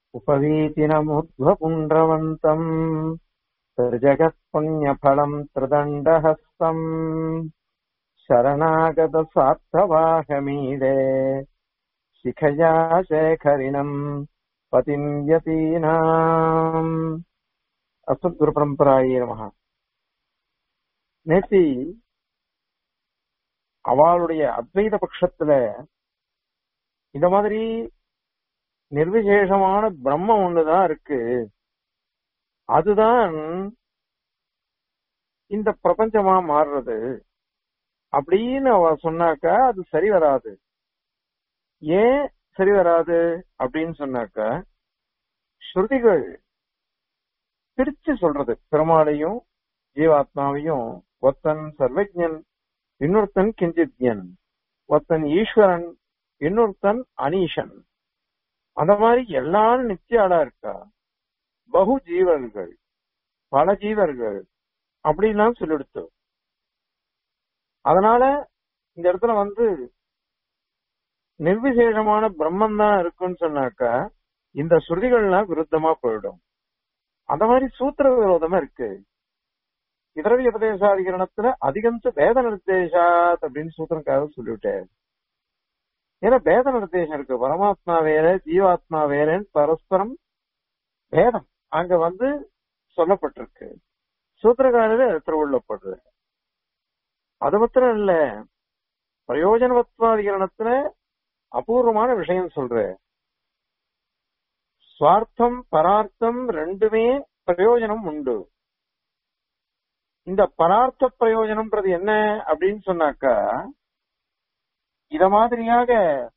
उपवीतिनमुद्ध्वपुण्ड्रवन्तम् त्रिजगत्पुण्यफलम् त्रिदण्डहस्तम् शरणागतसार्थवाहमीडे शिखया शेखरिणम् பதிம் யதீனாம் அசத் குரு பரம்பராயே நமக நேத்தி அவளுடைய அத்வைத பட்சத்துல இந்த மாதிரி நிர்விசேஷமான பிரம்மம் ஒண்ணுதான் இருக்கு அதுதான் இந்த பிரபஞ்சமா மாறுறது அப்படின்னு அவ சொன்னாக்கா அது சரி வராது ஏன் சரி வராது அப்படின்னு சொன்னாக்கா ஸ்ருதிகள் பிரிச்சு சொல்றது பெருமாளையும் ஜீவாத்மாவையும் ஒத்தன் சர்வஜன் இன்னொருத்தன் கிஞ்சித்யன் ஒருத்தன் ஈஸ்வரன் இன்னொருத்தன் அனீஷன் அந்த மாதிரி எல்லாரும் நித்திய ஆளா இருக்கா பகு ஜீவர்கள் பல ஜீவர்கள் அப்படின்லாம் சொல்லிடுத்து அதனால இந்த இடத்துல வந்து நிர்விசேஷமான பிரம்மன் தான் இருக்குன்னு சொன்னாக்கா இந்த ஸ்ருதிகள்லாம் விருத்தமா போயிடும் அந்த மாதிரி சூத்திர விரோதமா இருக்கு இதரவி உபதேசாதிகரணத்துல அதிகம்ச வேத நிர்தேசாத் அப்படின்னு சூத்திரக்காக சொல்லிவிட்டேன் ஏன்னா வேத நிர்தேசம் இருக்கு பரமாத்மா வேற ஜீவாத்மா வேறன்னு பரஸ்பரம் வேதம் அங்க வந்து சொல்லப்பட்டிருக்கு சூத்திரக்காரர் திருவுள்ளப்படுது அது மாத்திரம் இல்ல பிரயோஜனவத்வாதிகரணத்துல அபூர்வமான விஷயம் சொல்ற சுவார்த்தம் பரார்த்தம் ரெண்டுமே பிரயோஜனம் உண்டு இந்த பரார்த்த பிரயோஜனம்ன்றது என்ன அப்படின்னு சொன்னாக்கா இத மாதிரியாக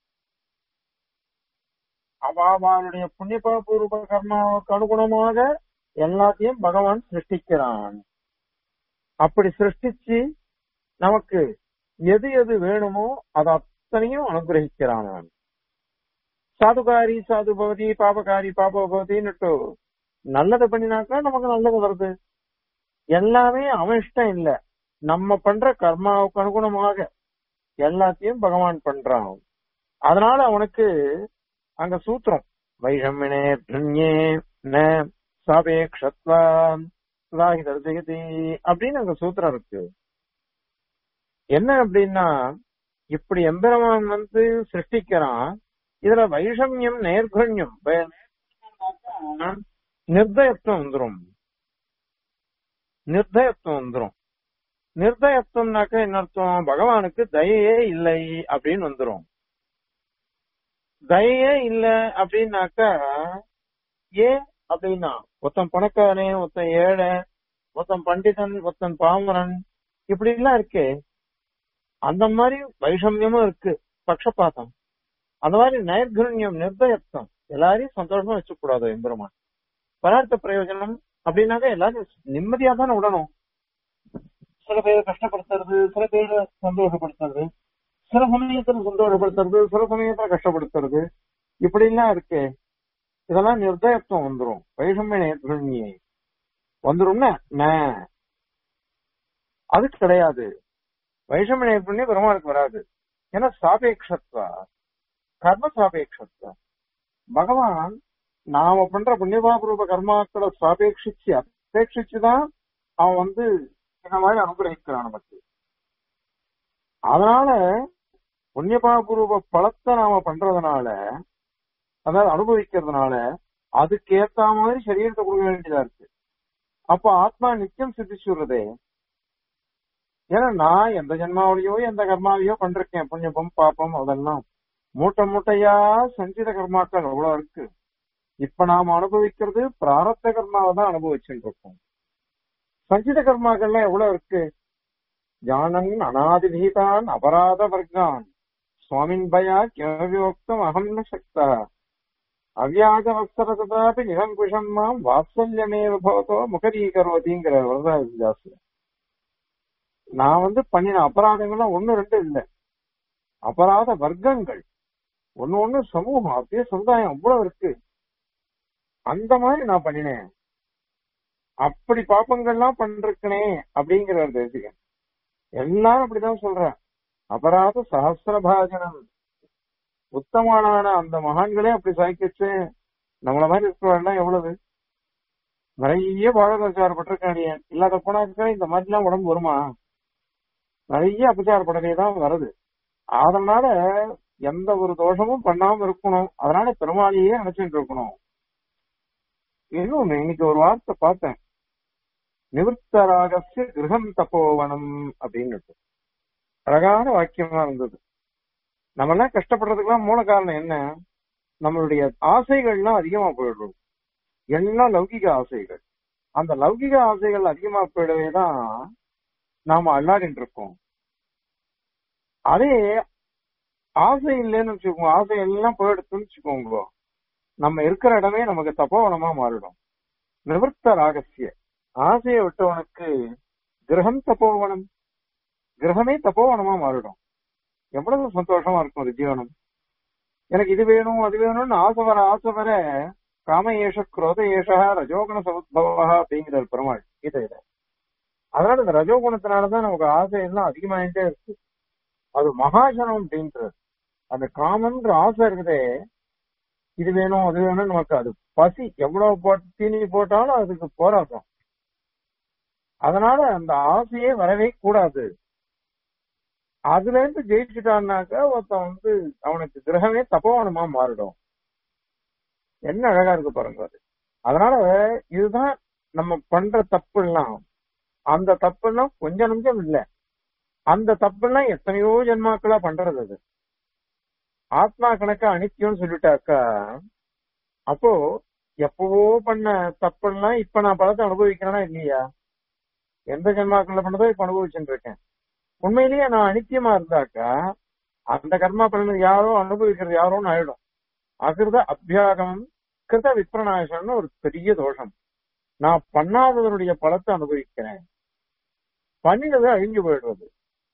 அவாவாளுடைய புண்ணியபூர்வ கர்மாவுக்கு அனுகுணமாக எல்லாத்தையும் பகவான் சிருஷ்டிக்கிறான் அப்படி சிருஷ்டிச்சு நமக்கு எது எது வேணுமோ அதை அத்தனையும் அனுகிரகிக்கிறான் அவன் சாதுகாரி சாது பவதி பாபகாரி பாப பவதின்னுட்டு நல்லதை பண்ணினாக்கா நமக்கு நல்லது வருது எல்லாமே அவன் இஷ்டம் இல்ல நம்ம பண்ற கர்மாவுக்கு அனுகுணமாக எல்லாத்தையும் பகவான் பண்றான் அதனால அவனுக்கு அங்க சூத்திரம் வைஷமினே பிரண்யே ந சாபேக்ஷத்வாம் சுதாகிதர்ஜயதி அப்படின்னு அங்க சூத்திரம் இருக்கு என்ன அப்படின்னா இப்படி எம்பெருமான் வந்து சிருஷ்டிக்கிறான் இதுல வைஷமியம் நேர்கண்யம் நிர்தயத்துவம் வந்துரும் நிர்தயத்துவம் வந்துரும் நிர்தயத்துவம்னாக்க என்ன அர்த்தம் பகவானுக்கு தயையே இல்லை அப்படின்னு வந்துரும் தயையே இல்ல அப்படின்னாக்கா ஏன் அப்படின்னா ஒருத்தன் பணக்காரன் ஒருத்தன் ஏழை ஒருத்தன் பண்டிதன் ஒருத்தன் பாமரன் இப்படி எல்லாம் இருக்கே அந்த மாதிரி வைஷமியமும் இருக்கு பக்ஷபாதம் அந்த மாதிரி நைர்கண்யம் நிர்தயத்துவம் எல்லாரையும் சந்தோஷமா வச்சுக்கூடாது எம்பெருமான் பதார்த்த பிரயோஜனம் அப்படின்னாக்க எல்லாரும் நிம்மதியா தானே விடணும் சில பேரை கஷ்டப்படுத்துறது சில பேரை சந்தோஷப்படுத்துறது சில சமயத்துல சந்தோஷப்படுத்துறது சில சமயத்துல கஷ்டப்படுத்துறது இப்படி எல்லாம் இருக்கு இதெல்லாம் நிர்தயத்துவம் வந்துரும் வைஷமிய நேர்கண்யே வந்துரும்னா அது கிடையாது வைஷமிய நேர்கண்யே பெருமாளுக்கு வராது ஏன்னா சாபேக்ஷத்வா கர்ம சாபேக்ஷத்வா பகவான் நாம பண்ற புண்ணியபாபூர்வ கர்மாக்களை சாபேட்சிச்சு அபேட்சிச்சுதான் அவன் வந்து இந்த மாதிரி அனுகிரகிக்கிறான் நமக்கு அதனால புண்ணியபாபூர்வ பலத்தை நாம பண்றதுனால அதாவது அனுபவிக்கிறதுனால அதுக்கு ஏத்த மாதிரி சரீரத்தை கொடுக்க வேண்டியதா இருக்கு அப்ப ஆத்மா நிச்சயம் சித்திச்சுடுறதே ஏன்னா நான் எந்த ஜென்மாவிலையோ எந்த கர்மாவையோ பண்றேன் புண்ணியபம் பாப்பம் அதெல்லாம் மூட்டை மூட்டையா சஞ்சித கர்மாக்கள் அவ்வளவு இருக்கு இப்ப நாம அனுபவிக்கிறது பிராரத்த கர்மாவை தான் அனுபவிச்சுட்டு இருக்கோம் சஞ்சித கர்மாக்கள்லாம் எவ்வளவு இருக்கு ஜானன் அனாதிபீதான் அபராத வர்க்கான் சுவாமின் பயா கிமவியோக்தம் அகம் ந சக்தா அவ்யாஜ வஸ்தரதாபி நிரங்குஷம் மாம் வாத்சல்யமேவ பவதோ முகரீகரோதிங்கிற வரதாசிதாஸ்ல நான் வந்து பண்ணின அபராதங்கள்லாம் ஒண்ணு ரெண்டு இல்ல அபராத வர்க்கங்கள் ஒண்ணு ஒண்ணு சமூகம் அப்படியே சமுதாயம் அவ்வளவு இருக்கு அந்த மாதிரி நான் பண்ணினேன் அப்படி பாப்பங்கள்லாம் பண்றேனே அப்படிங்கிற தேசிகன் எல்லாரும் அப்படிதான் சொல்றேன் அபராத சஹசிரபாஜனம் உத்தமானான அந்த மகான்களே அப்படி சாய்க்கச்சு நம்மள மாதிரி இருக்கிறவெல்லாம் எவ்வளவு நிறைய பாகவதாச்சாரப்பட்டிருக்காடிய இல்லாத போனாக்கா இந்த மாதிரிலாம் உடம்பு வருமா நிறைய அபச்சாரப்படவே தான் வருது அதனால எந்த ஒரு தோஷமும் பண்ணாம இருக்கணும் அதனால பெருமாளையே நினைச்சிட்டு இருக்கணும் இன்னொன்னு இன்னைக்கு ஒரு வார்த்தை பார்த்தேன் நிவர்த்தராகசிய கிரகம் தப்போவனம் அப்படின்னு அழகான வாக்கியமா இருந்தது நம்ம எல்லாம் கஷ்டப்படுறதுக்கெல்லாம் மூல காரணம் என்ன நம்மளுடைய ஆசைகள்லாம் அதிகமா போயிடுறோம் எல்லாம் லௌகிக ஆசைகள் அந்த லௌகிக ஆசைகள் அதிகமா போயிடவே தான் நாம அல்லாடிட்டு இருக்கோம் அதே ஆசை இல்லைன்னு வச்சுக்கோங்க ஆசை எல்லாம் போயிடுத்துன்னு வச்சுக்கோங்க நம்ம இருக்கிற இடமே நமக்கு தப்போவனமா மாறிடும் நிவர்த்த ராகசிய ஆசையை விட்டவனுக்கு கிரகம் தப்போவனம் கிரகமே தப்போவனமா மாறிடும் எவ்வளவு சந்தோஷமா இருக்கும் ஒரு ஜீவனம் எனக்கு இது வேணும் அது வேணும்னு ஆசை வர ஆசை வர காம ஏஷ குரோத ஏஷா ரஜோகுண சமுத்பவா அப்படிங்கிறார் பெருமாள் கீதையில அதனால இந்த ரஜோகுணத்தினாலதான் நமக்கு ஆசை எல்லாம் அதிகமாயிட்டே இருக்கு அது மகாஜனம் அப்படின்றது அந்த காமன்ற ஆசை இருக்குதே இது வேணும் அது வேணும் நமக்கு அது பசி எவ்வளவு போட்டு தீனி போட்டாலும் அதுக்கு போராட்டம் அதனால அந்த ஆசையே வரவே கூடாது அதுல இருந்து ஜெயிச்சுட்டான்னாக்க ஒருத்தன் வந்து அவனுக்கு கிரகமே தப்போவனமா மாறிடும் என்ன அழகா இருக்கு பாருங்க அது அதனால இதுதான் நம்ம பண்ற தப்பு எல்லாம் அந்த தப்பு எல்லாம் கொஞ்சம் நஞ்சம் இல்ல அந்த தப்பு எல்லாம் எத்தனையோ ஜென்மாக்களா பண்றது அது ஆத்மா கணக்கா அனித்தியம்னு சொல்லிட்டாக்கா அப்போ எப்பவோ பண்ண தப்பெல்லாம் இப்ப நான் பலத்தை அனுபவிக்கிறேனா இல்லையா எந்த ஜென்மாக்கள்ல பண்ணதோ இப்ப அனுபவிச்சுட்டு இருக்கேன் உண்மையிலேயே நான் அனித்தியமா இருந்தாக்கா அந்த கர்மா பலன் யாரோ அனுபவிக்கிறது யாரோன்னு ஆயிடும் அகிருத அபியாகமம் கிருத விப்ரநாசம்னு ஒரு பெரிய தோஷம் நான் பண்ணாதவனுடைய பலத்தை அனுபவிக்கிறேன் பண்ணினது அழிஞ்சு போயிடுறது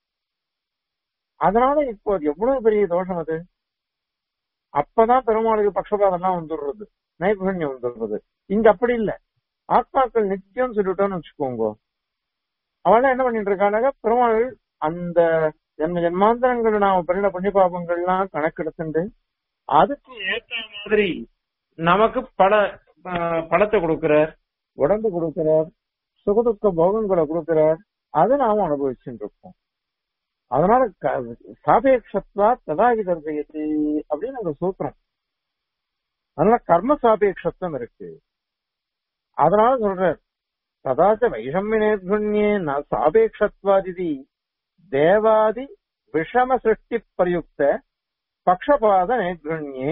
அதனால இப்போ அது எவ்வளவு பெரிய தோஷம் அது அப்பதான் பெருமாளுக்கு பக்ஷபாதம்லாம் வந்துடுறது நைபுண்யம் வந்துடுறது இங்க அப்படி இல்ல ஆத்மாக்கள் நித்தியம் சொல்லிட்டோம்னு வச்சுக்கோங்க அவெல்லாம் என்ன பண்ணிட்டு இருக்காங்க பெருமாள் அந்த ஜென்ம ஜென்மாந்தரங்கள் நாம பண்ணின புண்ணிய பாபங்கள்லாம் கணக்கெடுத்துட்டு அதுக்கு ஏற்ற மாதிரி நமக்கு பல அஹ், பணத்தை கொடுக்கிறார் உடம்பு கொடுக்கிறார் சுகதுக்க போகங்களை கொடுக்கிறார் அதை நாம அனுபவிச்சுட்டு இருக்கோம் அதனால க- சாபேட்சத்வா ததாகி தர்சயத்தி அப்படின்னு அந்த சூத்திரம் அதனால கர்ம சாபேட்சத்துவம் இருக்கு அதனால சொல்றார் ததாச்ச வைஷமியேர்குண்யே ந சாபேட்சத்வாதிதி தேவாதி விஷம சிருஷ்டி பிரயுக்த பக்ஷபாத நைர்குண்யே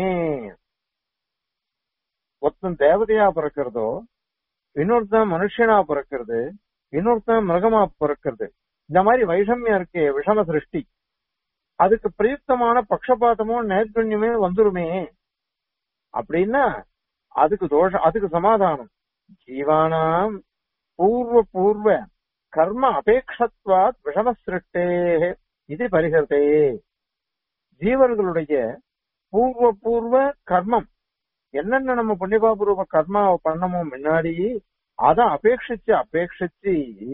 ஒருத்தன் தேவதையா பிறக்கிறதோ இன்னொருத்தன் மனுஷனா பிறக்கிறது இன்னொருத்தன் மிருகமா பிறக்கிறது இந்த மாதிரி வைஷமியம் இருக்கே விஷம சிருஷ்டி அதுக்கு பிரயுக்தமான பக்ஷபாதமோ நேர்கண்யமே வந்துருமே அப்படின்னா அதுக்கு தோஷம் அதுக்கு சமாதானம் ஜீவானாம் பூர்வ பூர்வ கர்ம அபேட்சத்வாத் விஷம சிருஷ்டே இது பரிகர்த்தே ஜீவர்களுடைய பூர்வ பூர்வ கர்மம் என்னென்ன நம்ம புண்ணியபாபூர்வ கர்மாவை பண்ணமோ முன்னாடி அதை அபேட்சிச்சு அபேட்சிச்சு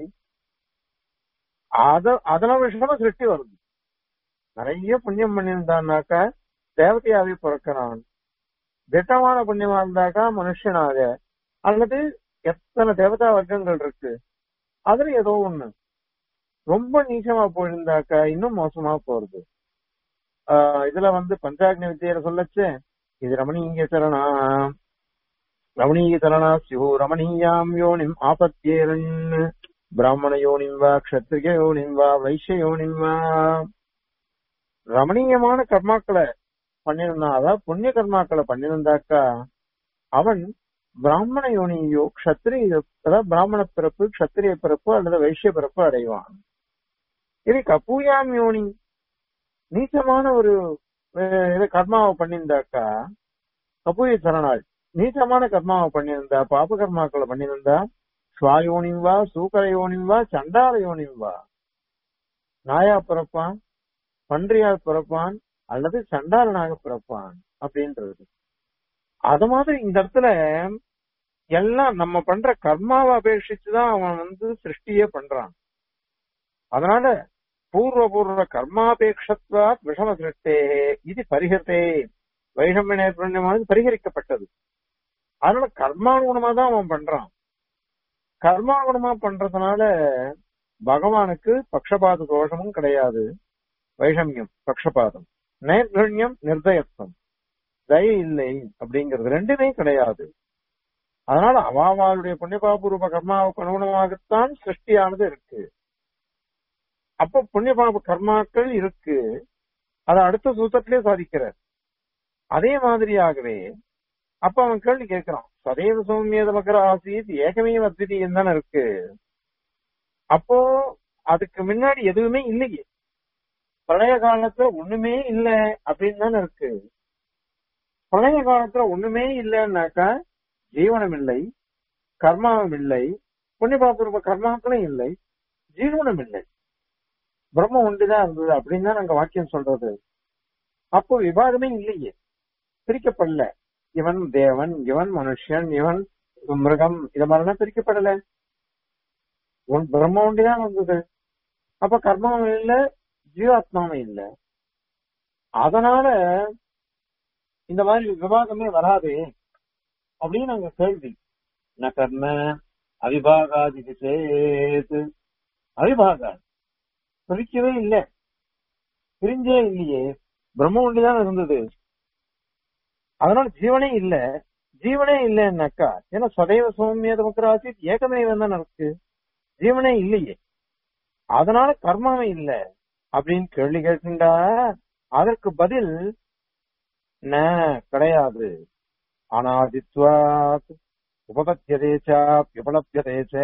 அத அதெல்லாம் விஷயமா சிருஷ்டி வருது நிறைய புண்ணியம் பண்ணியிருந்தான்னாக்கா தேவதையாவே பிறக்கிறான் திட்டமான புண்ணியமா இருந்தாக்கா மனுஷனாக அல்லது எத்தனை தேவதா வர்க்கங்கள் இருக்கு அதுல ஏதோ ஒண்ணு ரொம்ப நீச்சமா போயிருந்தாக்கா இன்னும் மோசமா போறது ஆஹ் இதுல வந்து பஞ்சாக்னி வித்தியில சொல்லச்சு இது ரமணீய சரணா ரமணீய சரணா சிவோ ரமணீயாம் யோனிம் ஆபத்தியேரன் பிராமண யோனிம் வா க்ஷத்ரிய யோனிம் வா வைஷ்ய யோனிம் வா ரமணீயமான கர்மாக்களை பண்ணிருந்தான் அதாவது புண்ணிய கர்மாக்களை பண்ணிருந்தாக்கா அவன் பிராமண யோனியோ க்ஷத்ரிய அதாவது பிராமண பிறப்பு க்ஷத்திரிய பிறப்பு அல்லது வைஷ்ய பிறப்பு அடைவான் இது கப்பூயாம் யோனி நீச்சமான ஒரு அஹ், இது கர்மாவை பண்ணியிருந்தாக்கா கபூய சரணாள் நீச்சமான கர்மாவை பண்ணியிருந்தா பாப கர்மாக்களை பண்ணியிருந்தா ஸ்வாயோனிம் வா சூக்கர யோனிம் வா சண்டால யோனிம் வா நாயா பிறப்பான் பன்றியா பிறப்பான் அல்லது சண்டாளனாக பிறப்பான் அப்படின்றது அது மாதிரி இந்த இடத்துல எல்லாம் நம்ம பண்ற கர்மாவை அபேட்சிச்சுதான் அவன் வந்து சிருஷ்டியே பண்றான் அதனால பூர்வ பூர்வ கர்மாபேட்சத்வா விஷம சிருஷ்டே இது பரிகர்த்தே வைஷமிய நேர்பண்யமானது பரிகரிக்கப்பட்டது அதனால கர்மானுகுணமா தான் அவன் பண்றான் கர்மானுகுணமா பண்றதுனால பகவானுக்கு பக்ஷபாத தோஷமும் கிடையாது வைஷமியம் பக்ஷபாதம் நைர்கண்யம் நிர்தயத்துவம் தய இல்லை அப்படிங்கிறது ரெண்டுமே கிடையாது அதனால அவாவாளுடைய புண்ணியபாபூர்வ கர்மாவுக்கு அனுகுணமாகத்தான் சிருஷ்டியானது இருக்கு அப்ப புண்ணியபாப கர்மாக்கள் இருக்கு அதை அடுத்த சூத்திரத்திலே சாதிக்கிறார் அதே மாதிரியாகவே அப்ப அவன் கேள்வி கேட்கிறான் சதேவ சௌமியத மகர ஆசீத் ஏகமே அத்விதீயம் தானே இருக்கு அப்போ அதுக்கு முன்னாடி எதுவுமே இல்லையே பழைய காலத்துல ஒண்ணுமே இல்ல அப்படின்னு தானே இருக்கு பழைய காலத்துல ஒண்ணுமே இல்லைன்னாக்கா ஜீவனம் இல்லை கர்மாவும் இல்லை புண்ணியபாபூர்வ கர்மாக்களும் இல்லை ஜீவனம் இல்லை பிரம்ம ஒன்றுதான் இருந்தது அப்படின்னு தான் நாங்க வாக்கியம் சொல்றது அப்போ விவாதமே இல்லையே பிரிக்கப்படல இவன் தேவன் இவன் மனுஷன் இவன் மிருகம் இத மாதிரிலாம் பிரிக்கப்படல உன் பிரம்ம ஒன்றுதான் வந்தது அப்ப கர்மாவும் இல்ல ஜீவாத்மாவும் இல்ல அதனால இந்த மாதிரி விவாதமே வராது அப்படின்னு நாங்க கேள்வி ந கர்ம அவிபாகாதி சேது அவிபாகா பிரிக்கவே இல்லை பிரிஞ்சே இல்லையே பிரம்ம ஒன்றுதான் இருந்தது அதனால ஜீவனே இல்ல ஜீவனே இல்லைன்னாக்கா ஏன்னா சதைவ சௌமிய முக்கராசி ஏகமேவன் தான் இருக்கு ஜீவனே இல்லையே அதனால கர்மாவே இல்ல அப்படின்னு கேள்வி கேட்கின்றா அதற்கு பதில் ந கிடையாது அனாதித்வாத் உபபத்தியதேச்சா விபலப்பியதேச்ச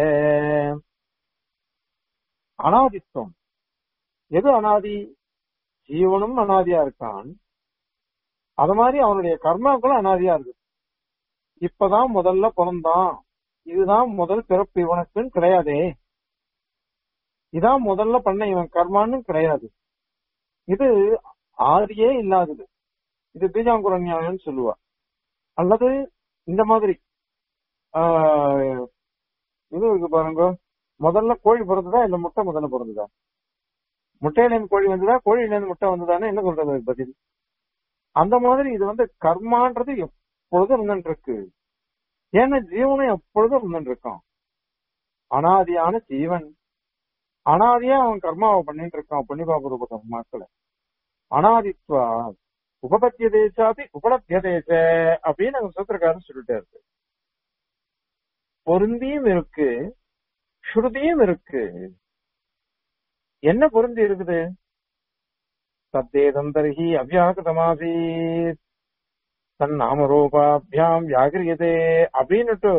அனாதித்வம் எது அனாதி ஜீவனும் அனாதியா இருக்கான் அது மாதிரி அவனுடைய கர்மாக்களும் அனாதியா இருக்கு இப்பதான் முதல்ல பிறந்தான் இதுதான் முதல் பிறப்பு இவனுக்குன்னு கிடையாதே இதான் முதல்ல பண்ண இவன் கர்மான்னு கிடையாது இது ஆதியே இல்லாதது இது பீஜாங்குர நியாயம்னு சொல்லுவா அல்லது இந்த மாதிரி ஆஹ், இது இருக்கு பாருங்க முதல்ல கோழி பிறந்ததா இல்ல முட்டை முதல்ல பிறந்ததா முட்டையில இருந்து கோழி வந்ததா கோழியில இருந்து முட்டை வந்ததான்னு என்ன சொல்றது அதுக்கு பதில் அந்த மாதிரி இது வந்து கர்மான்றது எப்பொழுதும் இருந்துட்டு இருக்கு ஏன்னா ஜீவனும் எப்பொழுதும் இருந்துட்டு இருக்கான் அனாதியான ஜீவன் அனாதியா அவன் கர்மாவை பண்ணிட்டு இருக்கான் புண்ணியபாபுரூப கர்மாக்களை அனாதித்வா உபபத்திய தேசாபி உபலத்திய தேச அப்படின்னு அந்த சூத்திரக்காரன் சொல்லிட்டே இருக்கு பொருந்தியும் இருக்கு ஸ்ருதியும் இருக்கு என்ன பொருந்தி இருக்குது தத்தேதம் தர்ஹி அவ்யாகிருதமாசி தன் நாமரூபாபியாம் வியாகிரியதே அப்படின்னுட்டு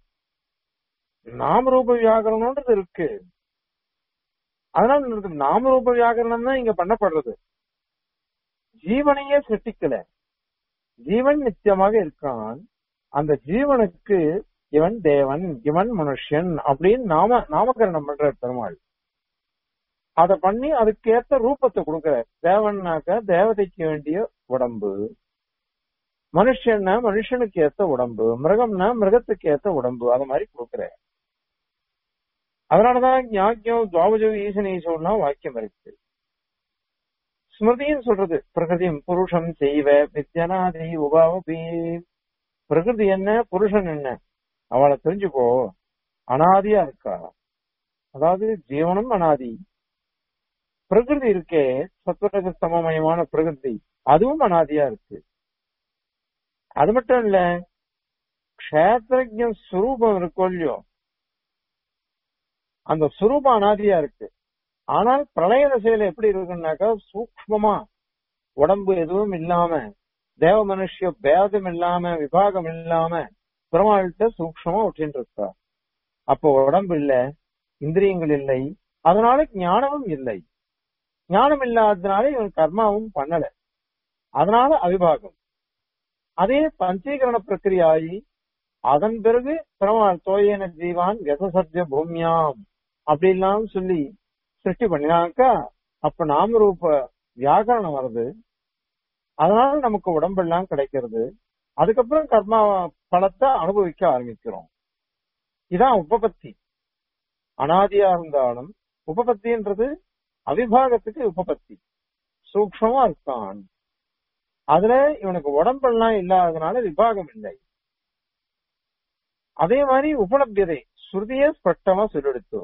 நாமரூப வியாகரணம்ன்றது இருக்கு அதனால இந்த நாமரூப வியாகரணம் தான் இங்க பண்ணப்படுறது ஜீவனையே சிருஷ்டிக்கல ஜீவன் நித்தியமாக இருக்கான் அந்த ஜீவனுக்கு இவன் தேவன் இவன் மனுஷன் அப்படின்னு நாம நாமகரணம் பண்ற பெருமாள் அத பண்ணி அதுக்கேத்த ரூபத்தை கொடுக்கிறார் தேவன்னாக்க தேவதைக்கு வேண்டிய உடம்பு மனுஷன்னா மனுஷனுக்கு ஏத்த உடம்பு மிருகம்னா மிருகத்துக்கு ஏத்த உடம்பு அது மாதிரி கொடுக்கிறார் அதனாலதான் ஞாக்கியம் துவாபஜோ ஈசனீசோன்னா வாக்கியம் இருக்கு ஸ்மிருதியும் சொல்றது பிரகிருதியும் புருஷம் செய்வ வித்யனாதி உபாவபி பிரகிருதி என்ன புருஷன் என்ன அவளை தெரிஞ்சுக்கோ அனாதியா இருக்கா அதாவது ஜீவனும் அனாதி பிரகிருதி இருக்கே சத்வரக சமமயமான பிரகிருதி அதுவும் அனாதியா இருக்கு அது மட்டும் இல்ல கஷேத்திரஜம் சுரூபம் இருக்கோ இல்லையோ அந்த சுரூபம் அனாதியா இருக்கு ஆனால் பிரளய தசையில எப்படி இருக்குன்னாக்கா சூக்மமா உடம்பு எதுவும் இல்லாம தேவ மனுஷ பேதம் இல்லாம விபாகம் இல்லாம பெருமாள்கிட்ட சூக்ஷமா ஒட்டின்னு இருக்கா அப்போ உடம்பு இல்ல இந்திரியங்கள் இல்லை அதனால ஞானமும் இல்லை ஞானம் இல்லாததுனால இவன் கர்மாவும் பண்ணல அதனால அவிபாகம் அதே பஞ்சீகரண பிரக்கிரியாயி அதன் பிறகு பெருமாள் தோயன ஜீவான் வியசசர்ஜ பூமியாம் அப்படிலாம் சொல்லி சிருஷ்டி பண்ணினாக்கா அப்ப நாம ரூப வியாகரணம் வருது அதனால நமக்கு உடம்பெல்லாம் கிடைக்கிறது அதுக்கப்புறம் கர்மா பலத்தை அனுபவிக்க ஆரம்பிக்கிறோம் இதான் உபபத்தி அனாதியா இருந்தாலும் உபபத்தின்றது அவிபாகத்துக்கு உபபத்தி சூக்ஷமா இருக்கான் அதுல இவனுக்கு உடம்பெல்லாம் இல்லாததுனால விபாகம் இல்லை அதே மாதிரி உபலபியதை ஸ்ருதியே ஸ்பஷ்டமா சொல்லிடுத்து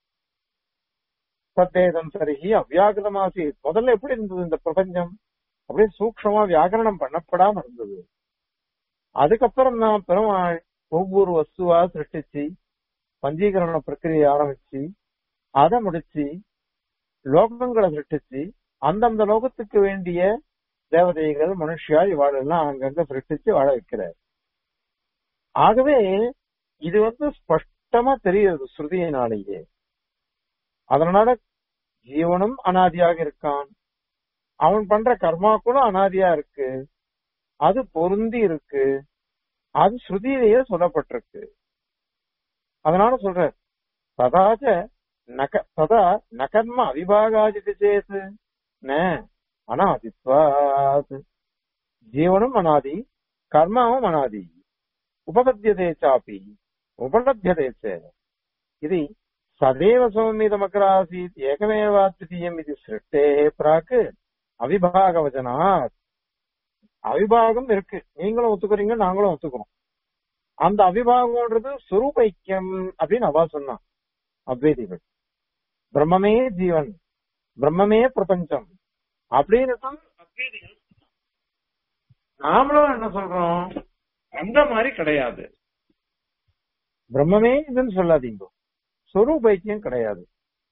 சத்தேதம் சரிகி அவ்யாகிருதமாசி முதல்ல எப்படி இருந்தது இந்த பிரபஞ்சம் அப்படியே சூக்ஷமா வியாகரணம் பண்ணப்படாம இருந்தது அதுக்கப்புறம் தான் பெருமாள் ஒவ்வொரு வஸ்துவா சிருஷ்டிச்சு பஞ்சீகரண பிரக்கிரியை ஆரம்பிச்சு அதை முடிச்சு லோகங்களை சிருஷ்டிச்சு அந்தந்த லோகத்துக்கு வேண்டிய தேவதைகள் மனுஷியா இவாளெல்லாம் அங்கங்க சிருஷ்டிச்சு வாழ வைக்கிறார் ஆகவே இது வந்து ஸ்பஷ்டமா தெரியுது ஸ்ருதியினாலேயே அதனால ஜீவனும் அனாதியாக இருக்கான் அவன் பண்ற கர்மாக்களும் அனாதியா இருக்கு அது பொருந்தி இருக்கு அது ஸ்ருதியிலேயே சொல்லப்பட்டிருக்கு அதனால சொல்ற ததாச்ச நக ததா நகர்ம அவிபாகாஜித்து சேத்து ந அனாதித்வாத் ஜீவனும் அனாதி கர்மாவும் அனாதி உபபத்தியதே சாப்பி உபலபியதே ச இது சதேவ சௌமிதமக்கராசீத் ஏகமேவாத்விதீயம் இது சிருஷ்டே பிராக்கு அவிபாகவச்சனாத் அவிபாகம் இருக்கு நீங்களும் ஒத்துக்கிறீங்க நாங்களும் ஒத்துக்கிறோம் அந்த அவிபாகம்ன்றது சுரூபைக்கியம் அப்படின்னு அவா சொன்னான் அத்வைதிகள் பிரம்மமே ஜீவன் பிரம்மமே பிரபஞ்சம் அப்படின்னு தான் அத்வைதிகள் நாமளும் என்ன சொல்றோம் அந்த மாதிரி கிடையாது பிரம்மமே இதுன்னு சொல்லாதீங்க சொரூபைக்கியம் கிடையாது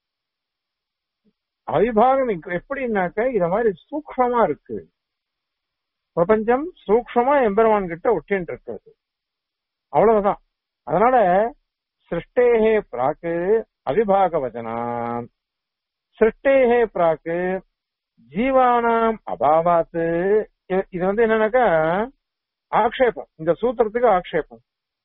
அவிபாகம் இங்க எப்படின்னாக்க இத மாதிரி சூக்ஷமா இருக்கு பிரபஞ்சம் சூக்ஷமா எம்பெருமான் கிட்ட ஒட்டின்னு இருக்கிறது அவ்வளவுதான் அதனால சிருஷ்டேகே பிராக்கு அவிபாக வச்சனாம் சிருஷ்டேகே பிராக்கு ஜீவானாம் அபாவாத்து இது- இது வந்து என்னன்னாக்கா ஆக்ஷேபம் இந்த சூத்திரத்துக்கு ஆக்ஷேபம்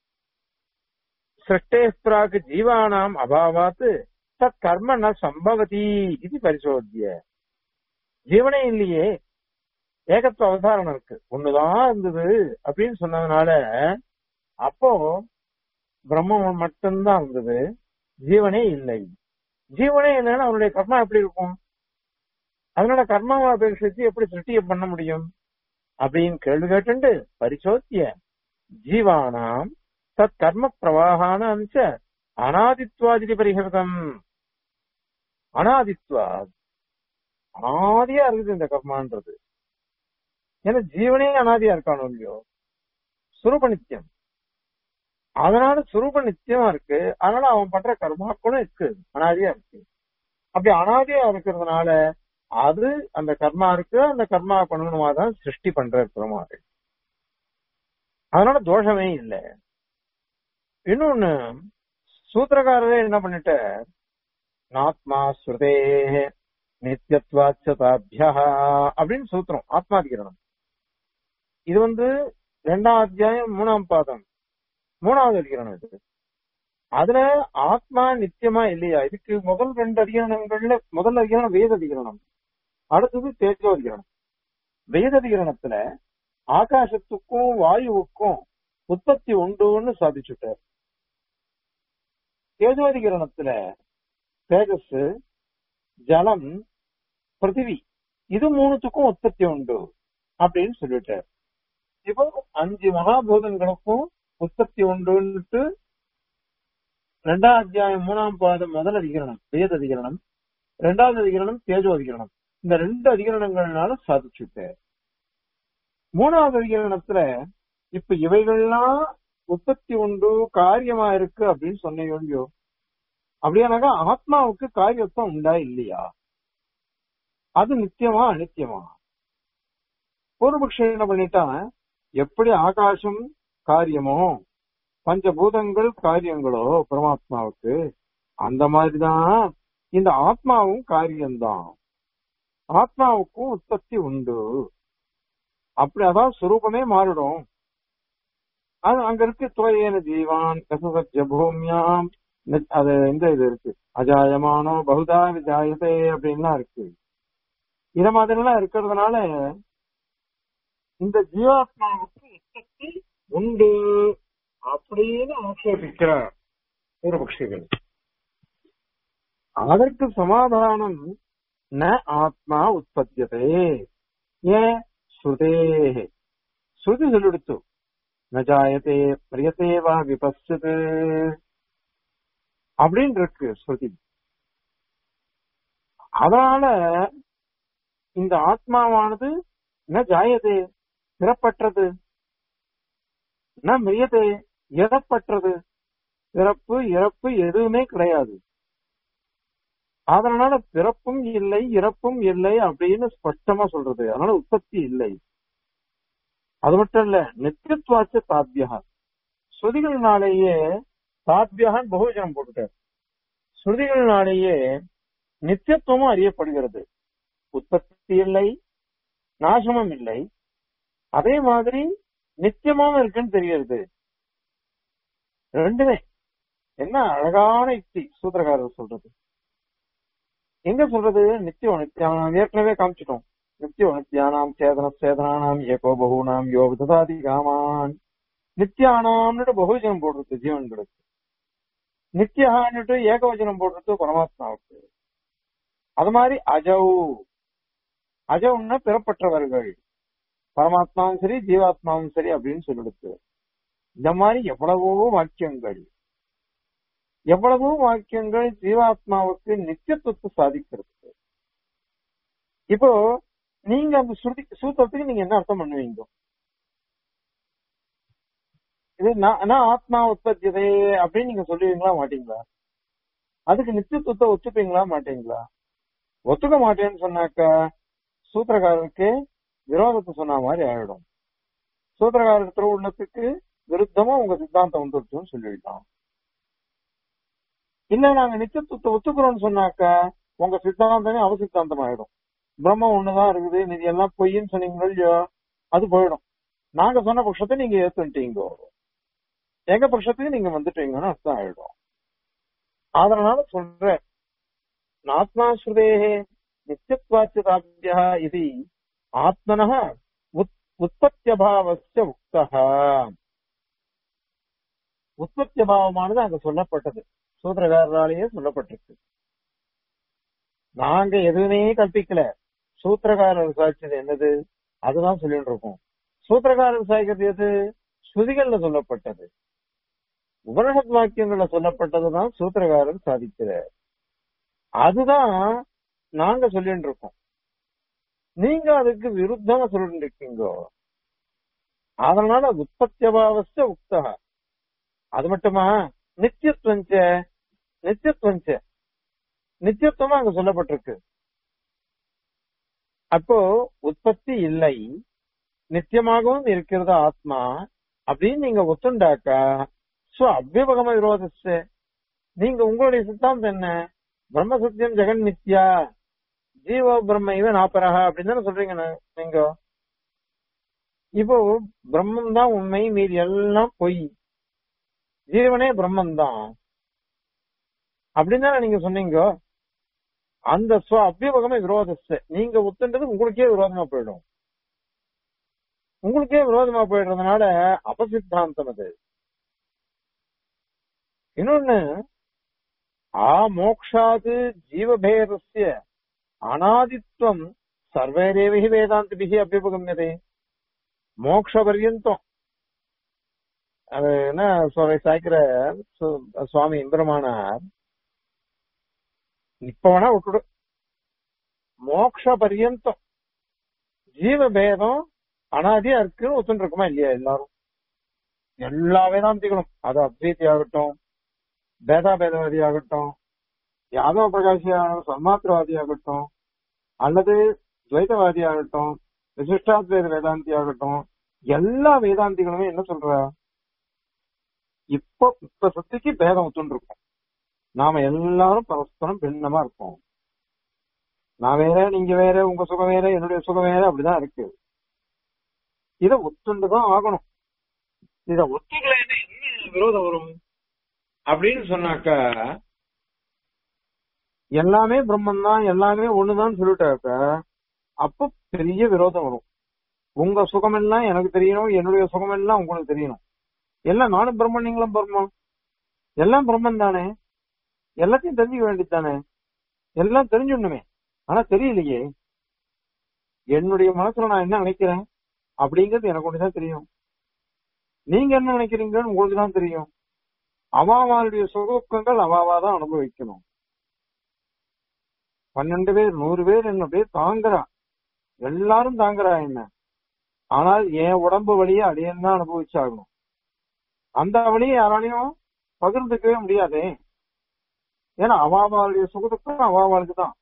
சிருஷ்டே பிராக்கு ஜீவானாம் அபாவாத்து தத் கர்ம ந சம்பவதி இது பரிசோத்திய ஜீவனே இல்லையே ஏகத்துவ அவதாரணம் இருக்கு ஒண்ணுதான் இருந்தது அப்படின்னு சொன்னதுனால அப்போ பிரம்மம் மட்டும்தான் இருந்தது ஜீவனே இல்லை ஜீவனே இல்லைன்னா அவனுடைய கர்மா எப்படி இருக்கும் அதனால கர்மாவை அபேட்சித்து எப்படி சிருஷ்டியை பண்ண முடியும் அப்படின்னு கேள்வி கேட்டுண்டு பரிசோத்திய ஜீவானாம் தத் கர்ம பிரவாகான அம்ச அனாதித்வாதிரி பரிஹிருதம் அனாதித்வா அனாதியா இருக்குது இந்த கர்மான்றது ஏன்னா ஜீவனே அனாதியா இருக்கானோ இல்லையோ சுரூப நித்தியம் அதனால சுரூப நித்தியமா இருக்கு அதனால அவன் பண்ற கர்மாக்களும் இருக்கு அனாதியா இருக்கு அப்படி அனாதியா இருக்கிறதுனால அது அந்த கர்மா இருக்கு அந்த கர்மா பண்ணணுமா தான் சிருஷ்டி பண்ற பெருமாள் அதனால தோஷமே இல்லை இன்னொன்னு சூத்திரக்காரரே என்ன பண்ணிட்ட நாத்மா ஸ்ருதே நித்தியத்வாச்சதாபியா அப்படின்னு சூத்திரம் ஆத்மாதிகரணம் இது வந்து ரெண்டாம் அத்தியாயம் மூணாம் பாதம் மூணாவது அதிகரணம் இது அதுல ஆத்மா நித்தியமா இல்லையா இதுக்கு முதல் ரெண்டு அதிகரணங்கள்ல முதல் அதிகரணம் வேத அதிகரணம் அடுத்தது தேஜோ அதிகரணம் வேத அதிகரணத்துல ஆகாசத்துக்கும் வாயுவுக்கும் உற்பத்தி உண்டுன்னு சாதிச்சுட்டார் தேஜோதிகரணத்துல தேஜஸ் ஜலம் பிருத்திவி இது மூணுத்துக்கும் உற்பத்தி உண்டு அப்படின்னு சொல்லிட்டார் இப்போ அஞ்சு மகாபூதங்களுக்கும் உற்பத்தி உண்டுன்னுட்டு ரெண்டாம் அத்தியாயம் மூணாம் பாதம் முதல் அதிகரணம் வேத அதிகரணம் ரெண்டாவது அதிகரணம் தேஜோ அதிகரணம் இந்த ரெண்டு அதிகரணங்கள்னால சாதிச்சுட்டார் மூணாவது அதிகரணத்துல இப்ப இவைகள்லாம் உற்பத்தி உண்டு காரியமா இருக்கு அப்படின்னு சொன்னீங்க இல்லையோ அப்படியானாக்கா ஆத்மாவுக்கு காரியத்துவம் உண்டா இல்லையா அது நித்தியமா அனித்தியமா பூர்வபக்ஷம் என்ன பண்ணிட்டான் எப்படி ஆகாசம் காரியமோ பஞ்சபூதங்கள் காரியங்களோ பரமாத்மாவுக்கு அந்த மாதிரிதான் இந்த ஆத்மாவும் காரியம்தான் ஆத்மாவுக்கும் உற்பத்தி உண்டு அப்படி அதான் சுரூபமே மாறிடும் அது அங்க இருக்கு துவையேன ஜீவான் கசசத்ய பூமியாம் ந- அது இந்த இது இருக்கு அஜாயமானோ பகுதா விஜாயதே அப்படின்லாம் இருக்கு இத மாதிரிலாம் இருக்கிறதுனால இந்த ஜீவாத்மாவுக்கு உற்பத்தி உண்டு அப்படின்னு ஆட்சேபிக்கிறார் பூர்வபக்ஷிகள் அதற்கு சமாதானம் ந ஆத்மா உற்பத்தியதே ஏன் ஸ்ருதே ஸ்ருதி சொல்லிடுத்து ந ஜாயதே பிரியதே வா விபஸ்யது அப்படின்னு இருக்கு ஸ்ருதி அதனால இந்த ஆத்மாவானது ந ஜாயதே பிறப்பற்றது ந மிரியதே இறப்பற்றது பிறப்பு இறப்பு எதுவுமே கிடையாது அதனால பிறப்பும் இல்லை இறப்பும் இல்லை அப்படின்னு ஸ்பஷ்டமா சொல்றது அதனால உற்பத்தி இல்லை அது மட்டும் இல்ல நித்தியத்துவாச்ச தாத்தியா ஸ்ருதிகளினாலேயே தாத்தியான் பகுஜனம் போட்டுட்டார் ஸ்ருதிகளினாலேயே நித்தியத்துவமும் அறியப்படுகிறது உற்பத்தி இல்லை நாசமும் இல்லை அதே மாதிரி நித்தியமாவும் இருக்குன்னு தெரிகிறது ரெண்டுமே என்ன அழகான யுக்தி சூத்திரக்காரர் சொல்றது எங்க சொல்றது நித்தியம் நித்தியம் நாம் ஏற்கனவே காமிச்சிட்டோம் நித்தியம் நித்தியானாம் சேதன சேதனானாம் ஏகோ பகுனாம் யோ விததாதி காமான் நித்தியானாம்னுட்டு பகுஜனம் போடுறது ஜீவன்களுக்கு நித்தியான்னுட்டு ஏகவச்சனம் போடுறது பரமாத்மாவுக்கு அது மாதிரி அஜவ் அஜவுன்னா பிறப்பற்றவர்கள் பரமாத்மாவும் சரி ஜீவாத்மாவும் சரி அப்படின்னு சொல்லிடுது இந்த மாதிரி எவ்வளவோ வாக்கியங்கள் எவ்வளவோ வாக்கியங்கள் ஜீவாத்மாவுக்கு நித்தியத்துவத்தை சாதிக்கிறது இப்போ நீங்க அந்த ஸ்ருதி சூத்திரத்துக்கு நீங்க என்ன அர்த்தம் பண்ணுவீங்க இது நான் நான் ஆத்மா உற்பத்தியதே அப்படின்னு நீங்க சொல்லுவீங்களா மாட்டீங்களா அதுக்கு நித்தியத்துவத்தை ஒத்துப்பீங்களா மாட்டீங்களா ஒத்துக்க மாட்டேன்னு சொன்னாக்கா சூத்திரக்காரருக்கு விரோதத்தை சொன்ன மாதிரி ஆயிடும் சூத்திரக்காரர் திருவுள்ளத்துக்கு விருத்தமா உங்க சித்தாந்தம் வந்துருச்சுன்னு சொல்லிடலாம் இல்ல நாங்க நித்தியத்துவத்தை ஒத்துக்கிறோம்னு சொன்னாக்கா உங்க சித்தாந்தமே அவ சித்தாந்தம் ஆயிடும் பிரம்மம் ஒண்ணுதான் இருக்குது நீதி எல்லாம் பொய்ன்னு சொன்னீங்களோ இல்லையோ அது போயிடும் நாங்க சொன்ன பட்சத்தை நீங்க ஏத்துட்டீங்க எங்க பட்சத்துக்கு நீங்க வந்துட்டீங்கன்னு அர்த்தம் ஆயிடும் அதனால சொல்றேன் நாத்மாஸ்ருதேகே நித்தியத்வாச்சிதாபியா இது ஆத்மனः உத் உற்பத்தியபாவஸ்ய உக்தः உற்பத்தியபாவமானது அங்க சொல்லப்பட்டது சூத்திரகாரராலேயே சொல்லப்பட்டிருக்கு நாங்க எதுவுமே கற்பிக்கல சூத்திரகாரர் சாட்சியது என்னது அதுதான் சொல்லிட்டு இருக்கோம் சூத்திரகாரர் சாய்க்கிறது எது ஸ்ருதிகள்ல சொல்லப்பட்டது உபனிஷத் வாக்கியங்கள்ல சொல்லப்பட்டதுதான் சூத்திரகாரர் சாதிக்கிறார் அதுதான் நாங்க சொல்லிட்டு இருக்கோம் நீங்க அதுக்கு விருத்தமா சொல்லிட்டு இருக்கீங்க அதனால உற்பத்தியபாவஸ்ய உக்தா அது மட்டுமா நித்தியத்துவஞ்ச நித்தியத்துவஞ்ச நித்தியத்துவமா அங்க சொல்லப்பட்டிருக்கு அப்போ உற்பத்தி இல்லை நித்தியமாகவும் இருக்கிறது ஆத்மா அப்படின்னு நீங்க ஒத்துண்டாக்கா சோ அவ்வகம விரோதஸ்ய நீங்க உங்களுடைய சித்தாந்தம் என்ன பிரம்ம சத்தியம் ஜெகன் நித்யா ஜீவ பிரம்ம இவ நாப்பரகா அப்படின்னு தானே சொல்றீங்க நா- நீங்க இப்போ பிரம்மம் தான் உண்மை மீதி எல்லாம் பொய் ஜீவனே பிரம்மம் தான் அப்படின்னு தானே நீங்க சொன்னீங்க அந்த ஸ்வ அவ்வகம விரோதஸ்ய நீங்க ஒத்துன்றது உங்களுக்கே விரோதமா போயிடும் உங்களுக்கே விரோதமா போயிடுறதுனால அபசித்தாந்தம் அது இன்னொன்னு ஆ மோக்ஷாது ஜீவபேதஸ்ய அனாதித்வம் சர்வைரேவகி வேதாந்திபிகி அபியுபகமியதே மோக்ஷ பர்யந்தம் அது என்ன சுவாமி சாய்க்கிற சு- சுவாமி இந்திரமானார் இப்ப வேணா விட்டுடு மோக்ஷ பர்யந்தம் ஜீவபேதம் அனாதியா இருக்குன்னு ஒத்துட்டு இருக்குமா இல்லையா எல்லாரும் எல்லா வேதாந்திகளும் அது அத்வைத்தி ஆகட்டும் பேதாபேதவாதி ஆகட்டும் யாதவ பிரகாஷியான சன்மாத்திரவாதி ஆகட்டும் அல்லது துவைதவாதி ஆகட்டும் விசிஷ்டாத்வைத வேதாந்தி ஆகட்டும் எல்லா வேதாந்திகளுமே என்ன சொல்றா இப்போ இப்ப சக்திக்கு பேதம் ஒத்துன்னு இருக்கும் நாம எல்லாரும் பரஸ்பரம் பின்னமா இருப்போம் நான் வேற நீங்க வேற உங்க சுகம் வேற என்னுடைய சுகம் வேற அப்படிதான் இருக்கு இத ஒத்துண்டுதான் ஆகணும் இத ஒத்துக்கலைன்னா என்ன விரோதம் வரும் அப்படின்னு சொன்னாக்கா எல்லாமே பிரம்மன் தான் எல்லாமே ஒண்ணுதான் சொல்லிட்டாக்க அப்ப பெரிய விரோதம் வரும் உங்க சுகம் எல்லாம் எனக்கு தெரியணும் என்னுடைய சுகம் எல்லாம் உங்களுக்கு தெரியணும் எல்லாம் நானும் பிரம்மன் நீங்களும் பிரம்மம் எல்லாம் பிரம்மன் தானே எல்லாத்தையும் தெரிஞ்சுக்க வேண்டியது தானே எல்லாம் தெரிஞ்சுடணுமே ஆனா தெரியலையே என்னுடைய மனசுல நான் என்ன நினைக்கிறேன் அப்படிங்கிறது எனக்கு ஒண்ணுதான் தெரியும் நீங்க என்ன நினைக்கிறீங்கன்னு உங்களுக்கு தான் தெரியும் அவாவாளுடைய சுகங்கள் அவாவா தான் அனுபவிக்கணும் பன்னெண்டு பேர் நூறு பேர் என்ன பேர் தாங்குறா எல்லாரும் தாங்குறா என்ன ஆனால் என் உடம்பு வழியை அடியன் தான் அனுபவிச்சாகணும் அந்த வழியை யாராலையும் பகிர்ந்துக்கவே முடியாதே ஏன்னா அவாவாளுடைய சுகத்துக்கும் அவாவாளுக்கு தான்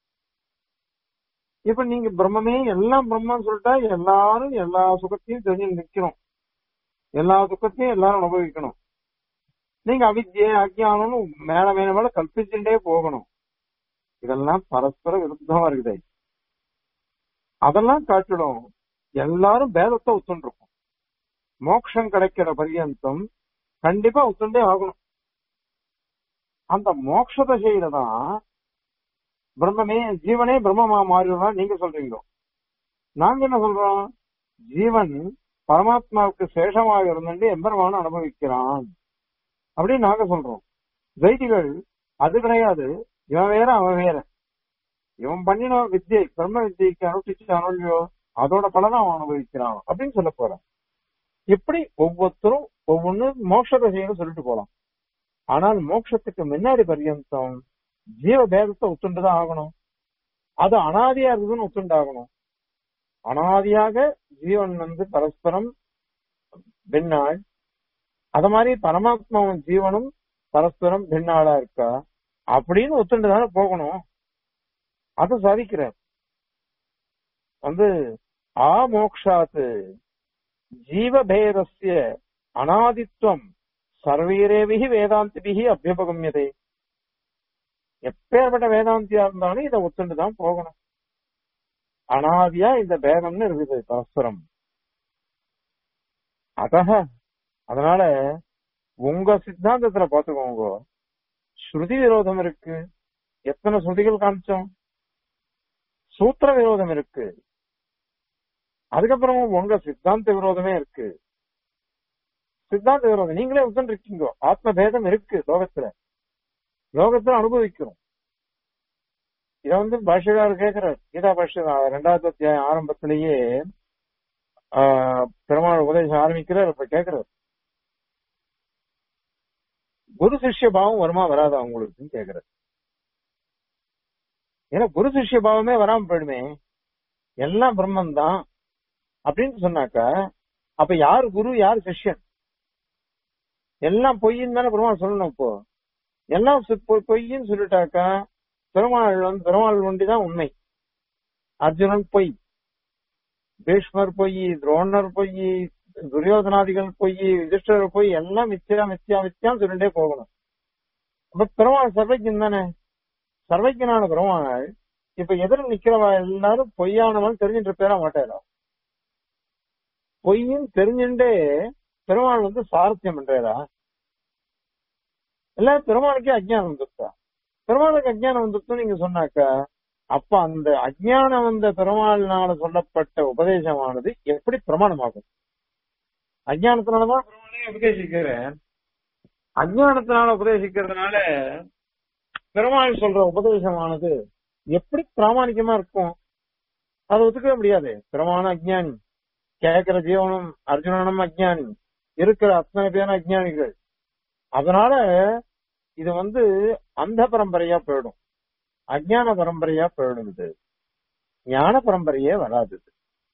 இப்ப நீங்க பிரம்மமே எல்லாம் பிரம்மன்னு சொல்லிட்டா எல்லாரும் எல்லா சுகத்தையும் தெரிஞ்சு நிக்கணும் எல்லா துக்கத்தையும் எல்லாரும் அனுபவிக்கணும் நீங்க அவித்யை அஜ்ஞானம்னு மேல மேல மேல கல்பிச்சுட்டே போகணும் இதெல்லாம் பரஸ்பர விருத்தமா இருக்குது அதெல்லாம் காட்டிடும் எல்லாரும் பேதத்தை ஒத்துண்டிருக்கும் மோட்சம் கிடைக்கிற பரியந்தம் கண்டிப்பா ஒத்துண்டே ஆகணும் அந்த மோட்ச தசையில தான் பிரம்மமே ஜீவனே பிரம்மமா மாறிடுறோம் நீங்க சொல்றீங்க நாங்க என்ன சொல்றோம் ஜீவன் பரமாத்மாவுக்கு சேஷமாக இருந்துட்டு எம்பெருமான அனுபவிக்கிறான் அப்படின்னு நாங்க சொல்றோம் வைதிகள் அது கிடையாது இவன் வேற அவன் வேற இவன் பண்ணின வித்தியை பிரம்ம வித்தியைக்கு அனுஷ்டிச்சானோ இல்லையோ அதோட பலனை அவன் அனுபவிக்கிறான் அப்படின்னு சொல்ல போறான் இப்படி ஒவ்வொருத்தரும் ஒவ்வொன்னு மோட்சத்தை செய்யணும் சொல்லிட்டு போலாம் ஆனால் மோட்சத்துக்கு முன்னாடி பர்யந்தம் ஜீவ பேதத்தை ஒத்துண்டுதான் ஆகணும் அது அனாதியா இருக்குதுன்னு ஒத்துண்டு ஆகணும் அனாதியாக ஜீவன் வந்து பரஸ்பரம் பின்னாள் அத மாதிரி பரமாத்மாவும் ஜீவனும் பரஸ்பரம் பின்னாளா இருக்கா அப்படின்னு ஒத்துண்டு தானே போகணும் அதை சாதிக்கிறார் வந்து ஆ மோக்ஷாத்து ஜீவபேதஸ்ய அனாதித்வம் சர்வீரேபிகி வேதாந்திபிகி அபியபகமியதே எப்பேற்பட்ட வேதாந்தியா இருந்தாலும் இதை ஒத்துண்டு தான் போகணும் அனாதியா இந்த பேதம்னு இருக்குது பரஸ்பரம் அதக அதனால உங்க சித்தாந்தத்துல பாத்துக்கோங்க ஸ்ருதி விரோதம் இருக்கு எத்தனை ஸ்ருதிகள் காமிச்சோம் சூத்திர விரோதம் இருக்கு அதுக்கப்புறம் உங்க சித்தாந்த விரோதமே இருக்கு சித்தாந்த விரோதம் நீங்களே உட்கார்ந்து இருக்கீங்க ஆத்ம பேதம் இருக்கு லோகத்துல லோகத்துல அனுபவிக்கிறோம் இத வந்து பாஷ்யக்காரர் கேட்கிறார் கீதா பாஷ்ய ரெண்டாவது அத்தியாயம் ஆரம்பத்திலேயே ஆஹ், பெருமாள் உபதேசம் ஆரம்பிக்கிறார் இப்ப கேட்கிறார் குரு சிஷ்ய பாவம் வருமா வராதா உங்களுக்கு கேக்குறாரு ஏன்னா குரு சிஷ்ய பாவமே வராம போயிடுமே எல்லாம் பிரம்மன் தான் அப்படின்னு சொன்னாக்கா அப்ப யார் குரு யார் சிஷ்யன் எல்லாம் பொய்ன்னு தானே பெருமாள் சொல்லணும் இப்போ எல்லாம் சு- பொ- பொய்ன்னு சொல்லிட்டாக்கா பெருமாள் வந்து பெருமாள் ஒண்டிதான் உண்மை அர்ஜுனன் பொய் பீஷ்மர் பொய் துரோணர் பொய் துரியோதனாதிகள் பொய் யுதிஷ்டர் பொய் எல்லாம் மித்தியா மித்தியா மித்தியான்னு சொல்லிட்டே போகணும் அப்ப பெருமாள் சர்வஜன் தானே சர்வஜனான பெருமாள் இப்ப எதிர நிக்கிறவா எல்லாரும் பொய்யானவன் தெரிஞ்சுட்டு பேர மாட்டாரா பொய்யும் தெரிஞ்சுட்டே பெருமாள் வந்து சாரத்தியம் பண்றாரா இல்ல பெருமாளுக்கே அஜ்ஞானம் வந்துருக்கா பெருமாளுக்கு அஜ்ஞானம் வந்துருச்சு நீங்க சொன்னாக்கா அப்ப அந்த அஜ்ஞானம் வந்த பெருமாள்னால சொல்லப்பட்ட உபதேசமானது எப்படி பிரமாணமாகும் அஜ்ஞானத்தினாலதான் பெருமாளே உபதேசிக்கிறேன் அஜ்ஞானத்தினால உபதேசிக்கிறதுனால பெருமாள் சொல்ற உபதேசமானது எப்படி பிராமணிக்கமா இருக்கும் அதை ஒத்துக்கவே முடியாது பெருமான அஜ்ஞானி கேட்கிற ஜீவனும் அர்ஜுனனும் அஜ்ஞானி இருக்கிற அத்தனை பேரும் அஜ்ஞானிகள் அதனால இது வந்து அந்த பரம்பரையா போயிடும் அஜ்ஞான பரம்பரையா போயிடும் இது ஞான பரம்பரையே வராது இது.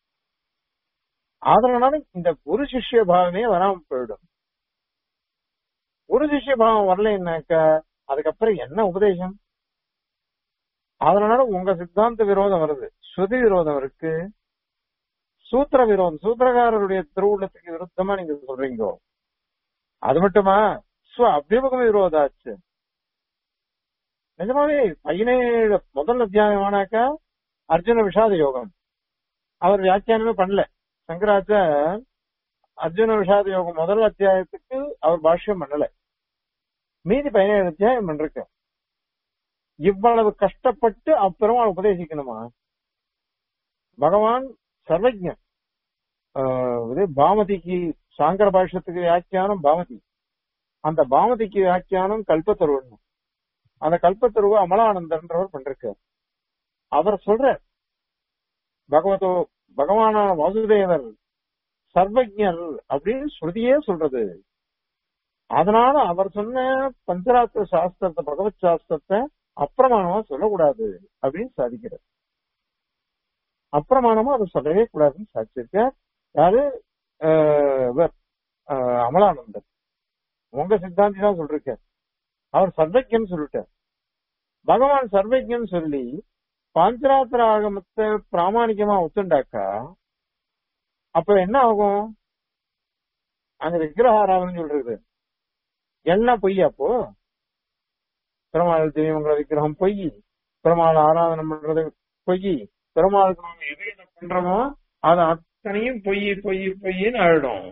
அதனால இந்த குரு சிஷ்ய பாவமே வராம போயிடும் குரு சிஷ்ய பாவம் வரலைன்னாக்கா அதுக்கப்புறம் என்ன உபதேசம் அதனால உங்க சித்தாந்த விரோதம் வருது ஸ்ருதி விரோதம் இருக்கு சூத்திர விரோதம் சூத்திரகாரருடைய திருவுள்ளத்துக்கு விருத்தமா நீங்க சொல்றீங்க அது மட்டுமா ஸ்வ அபிமுக விரோதாச்சு நிஜமாவே பதினேழு முதல் அத்தியாயம் ஆனாக்கா அர்ஜுன விஷாத யோகம் அவர் வியாக்கியானமே பண்ணல சங்கராச்சார் அர்ஜுன விஷாத யோகம் முதல் அத்தியாயத்துக்கு அவர் பாஷ்யம் பண்ணல மீதி பதினேழு அத்தியாயம் பண்ணிருக்க இவ்வளவு கஷ்டப்பட்டு அப்பெருமாள் உபதேசிக்கணுமா பகவான் சர்வஜன் ஆஹ் இது பாமதிக்கு சாங்கர பாஷ்யத்துக்கு வியாக்கியானம் பாமதி அந்த பாமதிக்கு வியாக்கியானம் கல்பத்தருவன் அந்த கல்பத்தருவ அமலானந்தன்றவர் பண்றார் அவர் சொல்ற பகவதோ பகவானான வாசுதேவர் சர்வஜர் அப்படின்னு ஸ்ருதியே சொல்றது அதனால அவர் சொன்ன பஞ்சராத்திர சாஸ்திரத்தை பகவத் சாஸ்திரத்தை அப்பிரமாணமா சொல்லக்கூடாது அப்படின்னு சாதிக்கிறார் அப்பிரமாணமா அதை சொல்லவே கூடாதுன்னு சாதிச்சிருக்க யாரு ஆஹ் இவர், ஆஹ் அமலானந்தர் உங்க சித்தாந்தி தான் சொல்லிருக்க அவர் சர்வஜன் சொல்லிட்டார் பகவான் சர்வஜன் சொல்லி பாஞ்சராத்திர ஆகமத்தை பிராமணிகமா ஒத்துண்டாக்கா அப்ப என்ன ஆகும் அந்த விக்கிரகாராதனை சொல்றது எல்லாம் பொய் அப்போ பெருமாள் திவ்யமங்கல விக்கிரகம் பொய் பெருமாள் ஆராதனை பண்றது பொய் பெருமாளுக்கு நாம எதை எதை பண்றோமோ அது அத்தனையும் பொய் பொய் பொய்ன்னு ஆயிடும்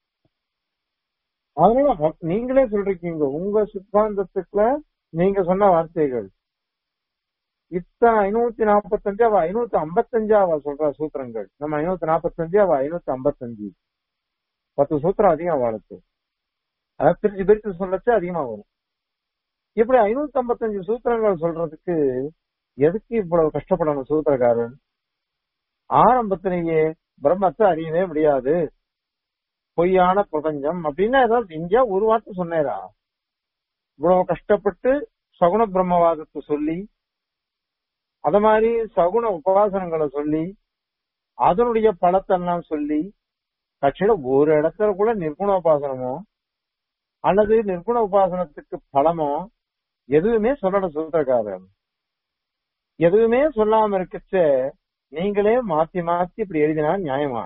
அதனால அப்- நீங்களே சொல்றீங்க உங்க சித்தாந்தத்துக்குள்ள நீங்க சொன்ன வார்த்தைகள் இத்தனை ஐநூத்தி நாற்பத்தஞ்சு அவ ஐநூத்தி ஐம்பத்தஞ்சு அவ சொல்ற சூத்திரங்கள் நம்ம ஐநூத்தி நாற்பத்தஞ்சு அவ ஐநூத்தி ஐம்பத்தஞ்சு பத்து சூத்திரம் அதிகம் அவளுக்கு அதாவது பிரிச்சு பிரிச்சு சொல்லச்சு அதிகமா வரும் இப்படி ஐநூத்தி ஐம்பத்தஞ்சு சூத்திரங்கள் சொல்றதுக்கு எதுக்கு இவ்வளவு கஷ்டப்படணும் சூத்திரக்காரன் ஆரம்பத்திலேயே பிரம்மத்தை அறியவே முடியாது பொய்யான பிரபஞ்சம் அப்படின்னா ஏதாவது இந்தியா ஒரு வார்த்தை சொன்னேரா இவ்வளவு கஷ்டப்பட்டு சகுன பிரம்மவாதத்தை சொல்லி அத மாதிரி சகுன உபாசனங்களை சொல்லி அதனுடைய பலத்தெல்லாம் சொல்லி கட்சியில ஒரு இடத்துல கூட நிர்குண உபாசனமோ அல்லது நிர்குண உபாசனத்துக்கு பலமோ எதுவுமே சொல்லல சூத்திரக்காரர் எதுவுமே சொல்லாம இருக்கச்ச நீங்களே மாத்தி மாத்தி இப்படி எழுதினா நியாயமா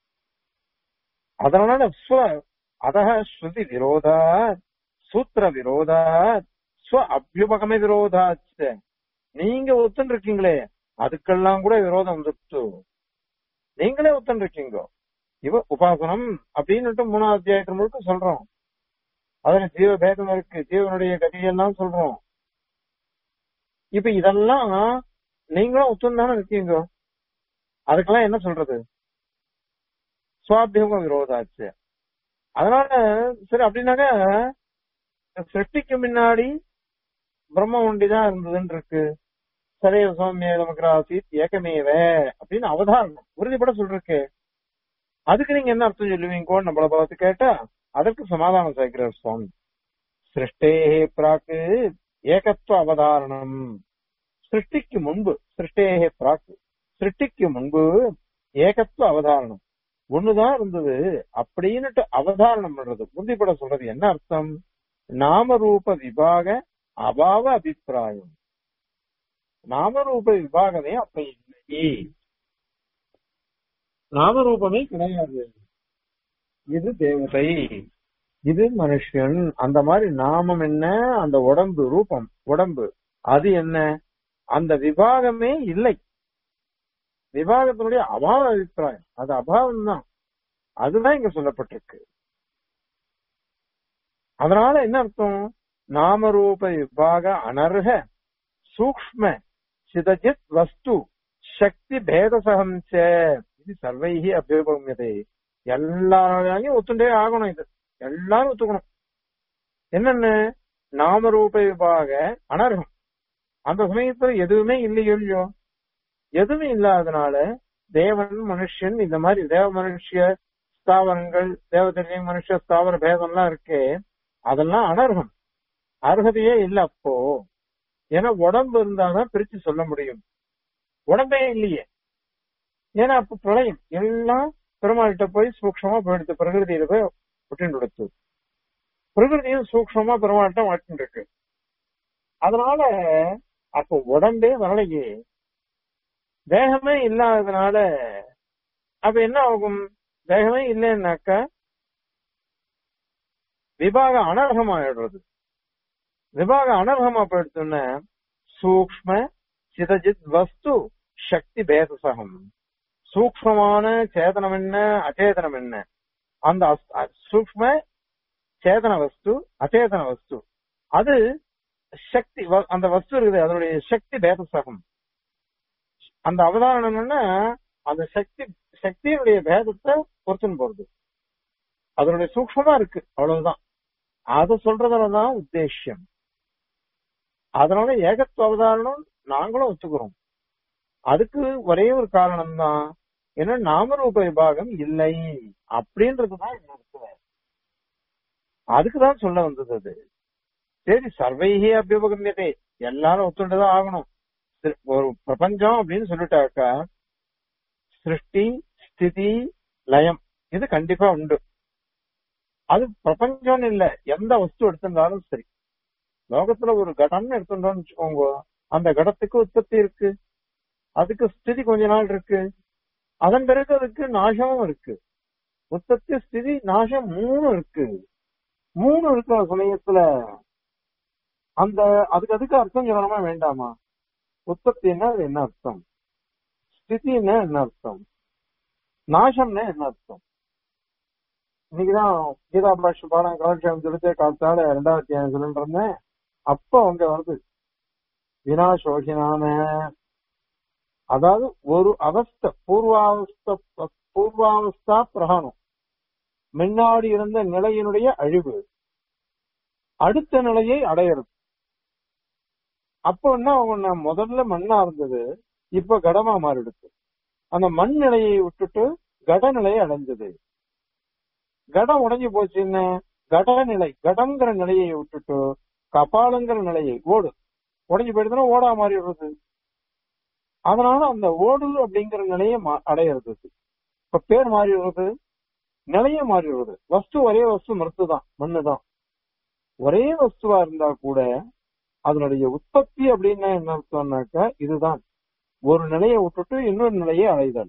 அதனால ஸ்வ அதக ஸ்ருதி விரோதா சூத்திர விரோதா ஸ்வ அபியுபகம விரோதாச்ச நீங்க ஒத்துன்னு இருக்கீங்களே அதுக்கெல்லாம் கூட விரோதம் வந்துட்டு நீங்களே ஒத்துன்னு இருக்கீங்க இவ உபாசனம் அப்படின்னுட்டு மூணாவது அத்தியாயத்து முழுக்க சொல்றோம் அதுல ஜீவ பேதம் இருக்கு ஜீவனுடைய கதியெல்லாம் சொல்றோம் இப்ப இதெல்லாம் நீங்களும் ஒத்துன்னு தானே இருக்கீங்க அதுக்கெல்லாம் என்ன சொல்றது சுவாபியம விரோதாச்சு அதனால சரி அப்படின்னாக்க சிருஷ்டிக்கு முன்னாடி பிரம்ம ஒண்டிதான் இருந்ததுன்னு இருக்கு சரைய சௌமிய நமக்கு ஆசித் ஏகமேவ அப்படின்னு அவதாரணம் உறுதிப்பட சொல்றக்கு அதுக்கு நீங்க என்ன அர்த்தம் சொல்லுவீங்கோ நம்மள பார்த்து கேட்டா அதற்கு சமாதானம் சேர்க்கிறார் சுவாமி சிருஷ்டே பிராக்கு ஏகத்துவ அவதாரணம் சிருஷ்டிக்கு முன்பு சிருஷ்டேகே பிராக்கு சிருஷ்டிக்கு முன்பு ஏகத்துவ அவதாரணம் ஒண்ணுதான் இருந்தது அப்படின்னுட்டு அவதாரணம் பண்றது உறுதிப்பட சொல்றது என்ன அர்த்தம் நாமரூப விபாக அபாவ அபிப்பிராயம் நாமரூப விபாகமே அப்ப இல்லை நாமரூபமே கிடையாது இது தேவதை இது மனுஷன் அந்த மாதிரி நாமம் என்ன அந்த உடம்பு ரூபம் உடம்பு அது என்ன அந்த விபாகமே இல்லை விவாகத்தினுடைய அபாவ அபிப்பிராயம் அது அபாவம் தான் அதுதான் இங்க சொல்லப்பட்டிருக்கு அதனால என்ன அர்த்தம் நாமரூப விபாக அனர்ஹ சூக்ம சிதஜித் வஸ்து சக்தி பேதசகம் இது சர்வைகி அபியுபமியதே எல்லாரையும் ஒத்துண்டே ஆகணும் இது எல்லாரும் ஒத்துக்கணும் என்னென்ன நாமரூப விபாக அனர்ஹம் அந்த சமயத்துல எதுவுமே இல்லையோ இல்லையோ எதுவுமே இல்லாதனால தேவன் மனுஷன் இந்த மாதிரி தேவ மனுஷிய ஸ்தாவரங்கள் தேவதை மனுஷ ஸ்தாவர பேதம்லாம் இருக்கு அதெல்லாம் அனர்ஹம் அர்ஹதையே இல்ல அப்போ ஏன்னா உடம்பு இருந்தாதான் பிரிச்சு சொல்ல முடியும் உடம்பே இல்லையே ஏன்னா அப்ப பிரளயம் எல்லாம் பெருமாள்கிட்ட போய் சூக்ஷமா போயிடுத்து பிரகிருதியில போய் விட்டு கொடுத்து பிரகிருதியும் சூக்ஷமா பெருமாள்கிட்ட மாட்டின்னு இருக்கு அதனால அப்போ உடம்பே வரலையே தேகமே இல்லாததுனால அப்ப என்ன ஆகும் தேகமே இல்லைன்னாக்கா விபாக அனர்ஹமாயிடுறது விபாக அனர்ஹமா போயிடுச்சுன்னா சூக்ம சிதஜித் வஸ்து சக்தி பேதசகம் சூக்மமான சேதனம் என்ன அச்சேதனம் என்ன அந்த சூக்ம சேதன வஸ்து அச்சேதன வஸ்து அது சக்தி அந்த வஸ்து இருக்குது அதனுடைய சக்தி பேதசகம் அந்த அவதாரணம் என்னன்னா அந்த சக்தி சக்தியினுடைய பேதத்தை பொறுத்துன்னு போறது அதனுடைய சூக்மமா இருக்கு அவ்வளவுதான் அத சொல்றதுலதான் உத்தேசியம் அதனால ஏகத்துவ அவதாரணம் நாங்களும் ஒத்துக்கிறோம் அதுக்கு ஒரே ஒரு காரணம் தான் ஏன்னா நாமரூப விபாகம் இல்லை அப்படின்றதுதான் என்ன அர்த்தம் அதுக்குதான் சொல்ல வந்தது அது சரி சர்வைகே அபியுபகமியத்தை எல்லாரும் ஒத்துண்டுதான் ஆகணும் சிரு- ஒரு பிரபஞ்சம் அப்படின்னு சொல்லிட்டாக்கா சிருஷ்டி ஸ்திதி லயம் இது கண்டிப்பா உண்டு அது பிரபஞ்சம்னு இல்ல எந்த வஸ்து எடுத்திருந்தாலும் சரி லோகத்துல ஒரு கடம்னு எடுத்துட்டோம்னு வச்சுக்கோங்க அந்த கடத்துக்கு உற்பத்தி இருக்கு அதுக்கு ஸ்திதி கொஞ்ச நாள் இருக்கு அதன் பிறகு அதுக்கு நாசமும் இருக்கு உற்பத்தி ஸ்திதி நாசம் மூணு இருக்கு மூணு இருக்கிற சமயத்துல அந்த அதுக்கு அதுக்கு அர்த்தம் சொல்லணுமா வேண்டாமா உற்பத்தின்னா அது என்ன அர்த்தம் ஸ்திதின்னா என்ன அர்த்தம் நாசம்னா என்ன அர்த்தம் இன்னைக்குதான் கீதா பாஷ பாடம் கலட்சம் சொல்லிட்டு காலத்தால ரெண்டாயிரத்தி ஏழு சொல்லிட்டு இருந்தேன் அப்ப அவங்க வருது வினாசோகினான அதாவது ஒரு அவஸ்தை பூர்வாவஸ்த பூர்வாவஸ்தா பிரகாணம் முன்னாடி இருந்த நிலையினுடைய அழிவு அடுத்த நிலையை அடையிறது அப்போ என்ன அவங்க முதல்ல மண்ணா இருந்தது இப்ப கடமா மாறிடுச்சு அந்த மண் நிலையை விட்டுட்டு கட நிலையை அடைஞ்சது கடம் உடைஞ்சு போச்சு என்ன கடநிலை கடங்கிற நிலையை விட்டுட்டு கபாலங்கிற நிலையை ஓடு உடைஞ்சு போயிடுதுன்னா ஓடா மாறிடுறது அதனால அந்த ஓடு அப்படிங்கிற நிலையை மா- அடையிறது இப்ப பேர் மாறிடுறது நிலையே மாறிடுறது வஸ்து ஒரே வஸ்து மருத்து தான் மண்ணு தான் ஒரே வஸ்துவா இருந்தா கூட அதனுடைய உற்பத்தி அப்படின்னா என்ன அர்த்தம்னாக்கா இதுதான் ஒரு நிலையை விட்டுட்டு இன்னொரு நிலையை அடைதல்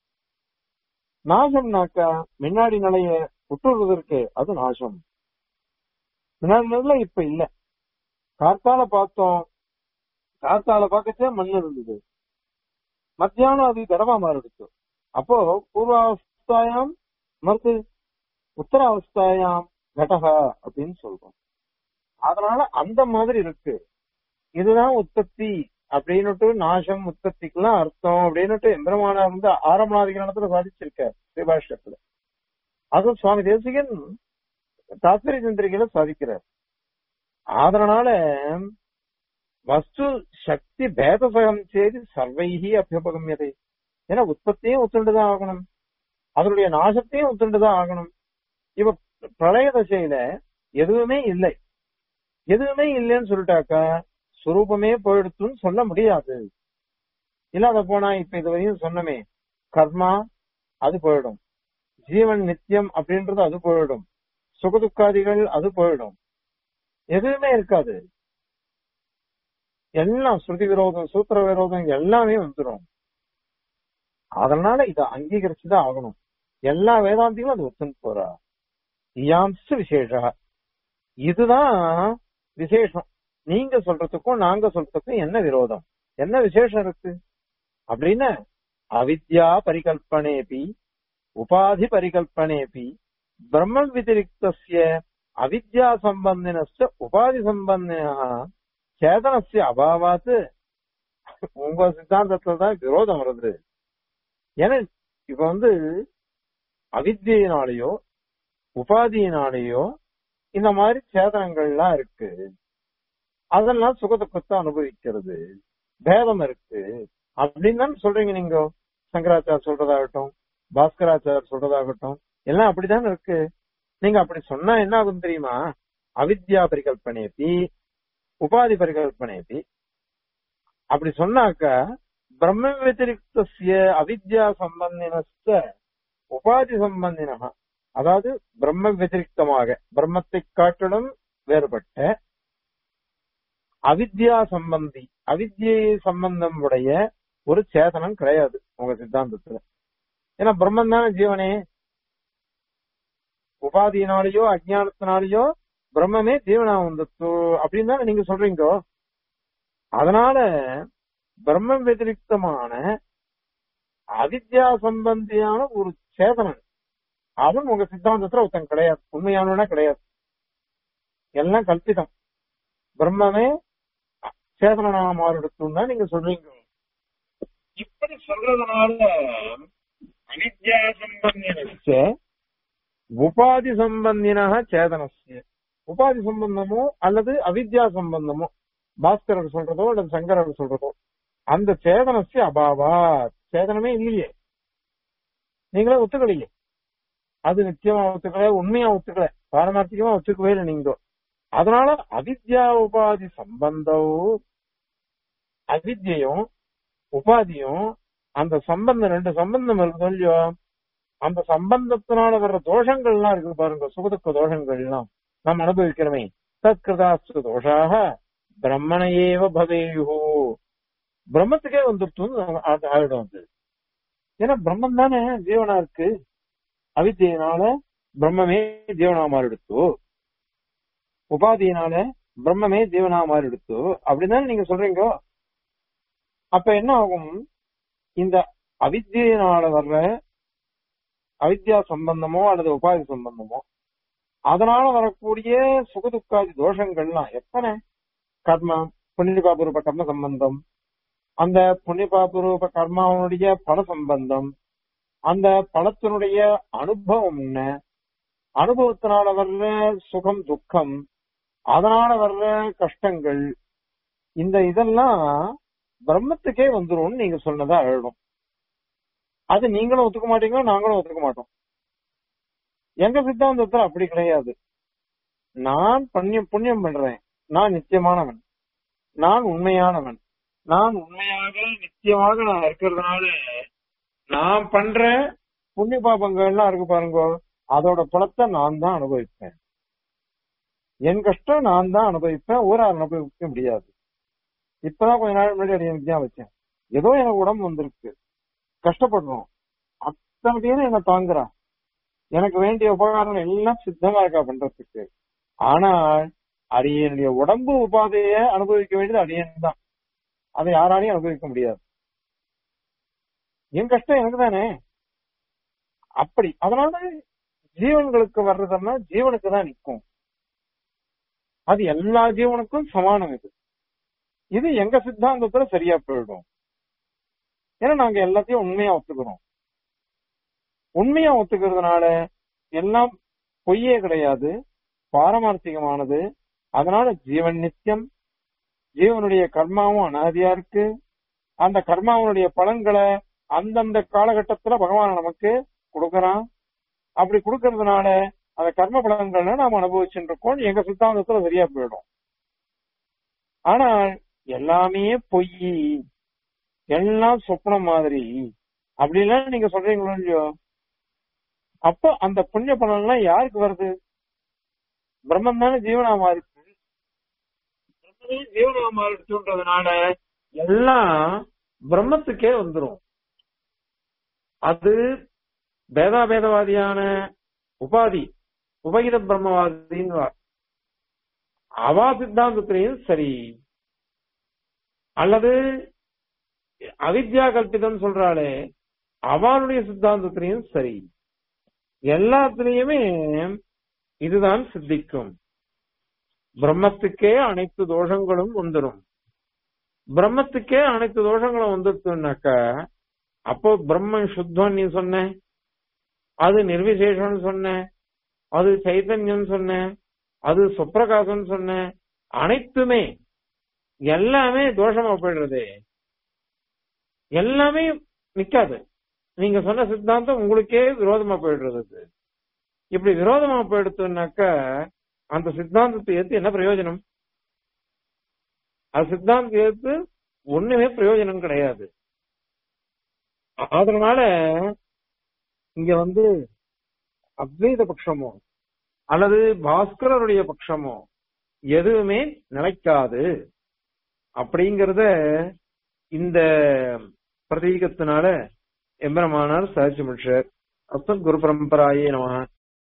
நாசம்னாக்கா முன்னாடி நிலைய விட்டுறது இருக்கு அது நாசம் முன்னாடி நிலை இப்ப இல்ல கார்த்தால பார்த்தோம் கார்த்தால பார்க்கச்சே மண் இருந்தது மத்தியானம் அது கடமா மாறிடுச்சு அப்போ பூர்வாவஸ்தாயாம் மறுத்து உத்தராவஸ்தாயாம் கடகா அப்படின்னு சொல்றோம் அதனால அந்த மாதிரி இருக்கு இதுதான் உற்பத்தி அப்படின்னுட்டு நாசம் உற்பத்திக்கெல்லாம் அர்த்தம் அப்படின்னுட்டு எந்திரமானா வந்து ஆரம்பநாதிகரணத்துல சாதிச்சிருக்க ஸ்ரீபாஷ்யத்துல அதுவும் சுவாமி தேசிகன் தாத்பரிய சந்திரிகையில சாதிக்கிறார் அதனால வஸ்து சக்தி பேதசகம் செய்து சர்வைகி அபியுபகமியதை ஏன்னா உற்பத்தியும் ஒத்துண்டுதான் ஆகணும் அதனுடைய நாசத்தையும் ஒத்துண்டுதான் ஆகணும் இப்ப பிரளய தசையில எதுவுமே இல்லை எதுவுமே இல்லைன்னு சொல்லிட்டாக்கா சுரூபமே போயிடுத்துன்னு சொல்ல முடியாது இல்லாத போனா இப்ப இதுவரையும் சொன்னமே கர்மா அது போயிடும் ஜீவன் நித்தியம் அப்படின்றது அது போயிடும் சுகதுக்காதிகள் அது போயிடும் எதுவுமே இருக்காது எல்லாம் ஸ்ருதி விரோதம் சூத்திர விரோதம் எல்லாமே வந்துடும் அதனால இதை அங்கீகரிச்சுதான் ஆகணும் எல்லா வேதாந்திகளும் அது ஒத்துன்னு போறா இயாம்ச விசேஷ இதுதான் விசேஷம் நீங்க சொல்றதுக்கும் நாங்க சொல்றதுக்கும் என்ன விரோதம் என்ன விசேஷம் இருக்கு அப்படின்னு அவித்யா பரிகல்பனேபி உபாதி பரிகல்பனேபி பிரம்ம விதிரிக்தஸ்ய அவித்யா சம்பந்தினஸ்ய உபாதி சம்பந்தின சேதனஸ்ய அபாவாத் உங்க சித்தாந்தத்துல தான் விரோதம் வருது ஏன்னா இப்ப வந்து அவித்தியினாலேயோ உபாதியினாலேயோ இந்த மாதிரி சேதனங்கள்லாம் இருக்கு அதெல்லாம் சுகதுக்கத்தை அனுபவிக்கிறது பேதம் இருக்கு அப்படின்னு தானே சொல்றீங்க நீங்க சங்கராச்சார் சொல்றதாகட்டும் பாஸ்கராச்சார் சொல்றதாகட்டும் எல்லாம் அப்படித்தானே இருக்கு நீங்க அப்படி சொன்னா என்ன ஆகும் தெரியுமா அவித்யா பரிகல்பனேபி உபாதி பரிகல்பனேபி அப்படி சொன்னாக்க பிரம்ம வத்திரிக்தஸ்ய அவித்யா சம்பந்தினஸ்த உபாதி சம்பந்தின அதாவது பிரம்ம வத்திரிக்தமாக பிரம்மத்தை காட்டிலும் வேறுபட்ட அவித்யா சம்பந்தி அவித்யை சம்பந்தம் உடைய ஒரு சேதனம் கிடையாது உங்க சித்தாந்தத்துல ஏன்னா பிரம்மன் தானே ஜீவனே உபாதியினாலேயோ அஜானத்தினாலேயோ பிரம்மமே ஜீவனா வந்துச்சு அப்படின்னு தானே நீங்க சொல்றீங்க அதனால பிரம்ம வத்திரிக்தமான அவித்யா சம்பந்தியான ஒரு சேதனன் அவன் உங்க சித்தாந்தத்துல ஒருத்தன் கிடையாது உண்மையானவனா கிடையாது எல்லாம் கல்பிதம் பிரம்மமே சேதனனா மாறிடுத்துன்னு தான் நீங்க சொல்றீங்க இப்படி சொல்றதுனால அவித்யா சம்பந்தினஸ்ய உபாதி சம்பந்தினக சேதனஸ்ய உபாதி சம்பந்தமோ அல்லது அவித்யா சம்பந்தமோ பாஸ்கரர் சொல்றதோ அல்லது சங்கரர் சொல்றதோ அந்த சேதனஸ்ய அபாவா சேதனமே இல்லையே நீங்களே ஒத்துக்கலையே அது நிச்சயமா ஒத்துக்கல உண்மையா ஒத்துக்கல பாரமார்த்திகமா ஒத்துக்கவே இல்லை நீங்க அதனால அவித்யா உபாதி சம்பந்தம் அவித்யும் உபாதியும் அந்த சம்பந்தம் ரெண்டு சம்பந்தம் இருக்கு இல்லையோ அந்த சம்பந்தத்தினால வர்ற தோஷங்கள்லாம் இருக்கு பாருங்க சுகதுக்க தோஷங்கள்லாம் நாம் அனுபவிக்கிறோமே தத்கிருதாஸ்து தோஷாக பிரம்மணையேவ பவேயு பிரம்மத்துக்கே வந்துருத்துன்னு ஆ- ஆயிடும் அது ஏன்னா பிரம்மன் தானே ஜீவனா இருக்கு அவித்தியினால பிரம்மமே ஜீவனா மாறிடுத்து உபாதியினால பிரம்மமே ஜீவனா மாறிடுத்து அப்படிதானே நீங்க சொல்றீங்க அப்ப என்ன ஆகும் இந்த அவித்தியினால வர்ற அவித்யா சம்பந்தமோ அல்லது உபாதி சம்பந்தமோ அதனால வரக்கூடிய சுகதுக்காதி தோஷங்கள்லாம் எத்தனை கர்ம புண்ணியபாபரூப கர்ம சம்பந்தம் அந்த புண்ணியபாபரூப கர்மாவனுடைய பல சம்பந்தம் அந்த பலத்தினுடைய அனுபவம் என்ன அனுபவத்தினால வர்ற சுகம் துக்கம் அதனால வர்ற கஷ்டங்கள் இந்த இதெல்லாம் பிரம்மத்துக்கே வந்துரும் நீங்க சொன்னதா எழுதும் அது நீங்களும் ஒத்துக்க மாட்டீங்க நாங்களும் ஒத்துக்க மாட்டோம் எங்க சித்தாந்தத்துல அப்படி கிடையாது நான் புண்ணியம் புண்ணியம் பண்றேன் நான் நித்தியமானவன் நான் உண்மையானவன் நான் உண்மையாக நித்தியமாக நான் இருக்கிறதுனால நான் பண்ற புண்ணிய பாபங்கள்லாம் இருக்கு பாருங்க அதோட பலத்தை நான் தான் அனுபவிப்பேன் என் கஷ்டம் நான் தான் அனுபவிப்பேன் ஊரார் அனுபவிக்க முடியாது இப்பதான் கொஞ்ச நாள் முன்னாடி அடி வித்யா வச்சேன் ஏதோ எனக்கு உடம்பு வந்திருக்கு கஷ்டப்படுறோம் அத்தனை பேரும் என்ன தாங்குறா எனக்கு வேண்டிய உபகாரங்கள் எல்லாம் சித்தமா இருக்கா பண்றதுக்கு ஆனால் அடியனுடைய உடம்பு உபாதைய அனுபவிக்க வேண்டியது அடியன் தான் அதை யாராலையும் அனுபவிக்க முடியாது என் கஷ்டம் எனக்கு தானே அப்படி அதனால ஜீவன்களுக்கு வர்றதுன்னா ஜீவனுக்கு தான் நிற்கும் அது எல்லா ஜீவனுக்கும் சமானம் இது இது எங்க சித்தாந்தத்துல சரியா போயிடும் ஏன்னா நாங்க எல்லாத்தையும் உண்மையா ஒத்துக்கிறோம் உண்மையா ஒத்துக்கிறதுனால எல்லாம் பொய்யே கிடையாது பாரமார்த்திகமானது அதனால ஜீவன் நித்தியம் ஜீவனுடைய கர்மாவும் அனாதியா இருக்கு அந்த கர்மாவனுடைய பலன்களை அந்தந்த காலகட்டத்துல பகவான் நமக்கு கொடுக்கறான் அப்படி கொடுக்கறதுனால அந்த கர்ம பலன்களை நாம அனுபவிச்சுட்டு இருக்கோம் எங்க சித்தாந்தத்துல சரியா போயிடும் ஆனால் எல்லாமே பொய் எல்லாம் சொப்னம் மாதிரி அப்படிலாம் நீங்க சொல்றீங்களோ இல்லையோ அப்போ அந்த புண்ணிய பலன் எல்லாம் யாருக்கு வருது பிரம்மன் தானே ஜீவனா மாறிச்சு பிரம்மனே ஜீவனா மாறிடுச்சுன்றதுனால எல்லாம் பிரம்மத்துக்கே வந்துரும் அது பேதாபேதவாதியான உபாதி உபகித பிரம்மவாதின்னு அவா சித்தாந்தத்திலையும் சரி அல்லது அவித்யா கல்பிதம் சொல்றாளே அவளுடைய சித்தாந்தத்திலையும் சரி எல்லாத்துலயுமே இதுதான் சித்திக்கும் பிரம்மத்துக்கே அனைத்து தோஷங்களும் வந்துடும் பிரம்மத்துக்கே அனைத்து தோஷங்களும் வந்துடுச்சுனாக்கா அப்போ பிரம்மன் சுத்தம் நீ சொன்ன அது நிர்விசேஷம்னு சொன்ன அது சைத்தன்யம் சொன்ன அது சுப்பிரகாசம் சொன்ன அனைத்துமே எல்லாமே தோஷமா போயிடுறது எல்லாமே நிக்காது நீங்க சொன்ன சித்தாந்தம் உங்களுக்கே விரோதமா போயிடுறது அது. இப்படி விரோதமா போயிடுச்சுனாக்க அந்த சித்தாந்தத்தை ஏத்து என்ன பிரயோஜனம் அது சித்தாந்தத்தை ஏத்து ஒண்ணுமே பிரயோஜனம் கிடையாது அதனால இங்க வந்து அத்வைத பட்சமோ அல்லது பாஸ்கரருடைய பட்சமோ எதுவுமே நிலைக்காது அப்படிங்கறத இந்த பிரதீகத்தினால எம்பெருமானார் சாதிச்சு முடிச்சார் அஸ்தம் குரு பரம்பராயே நம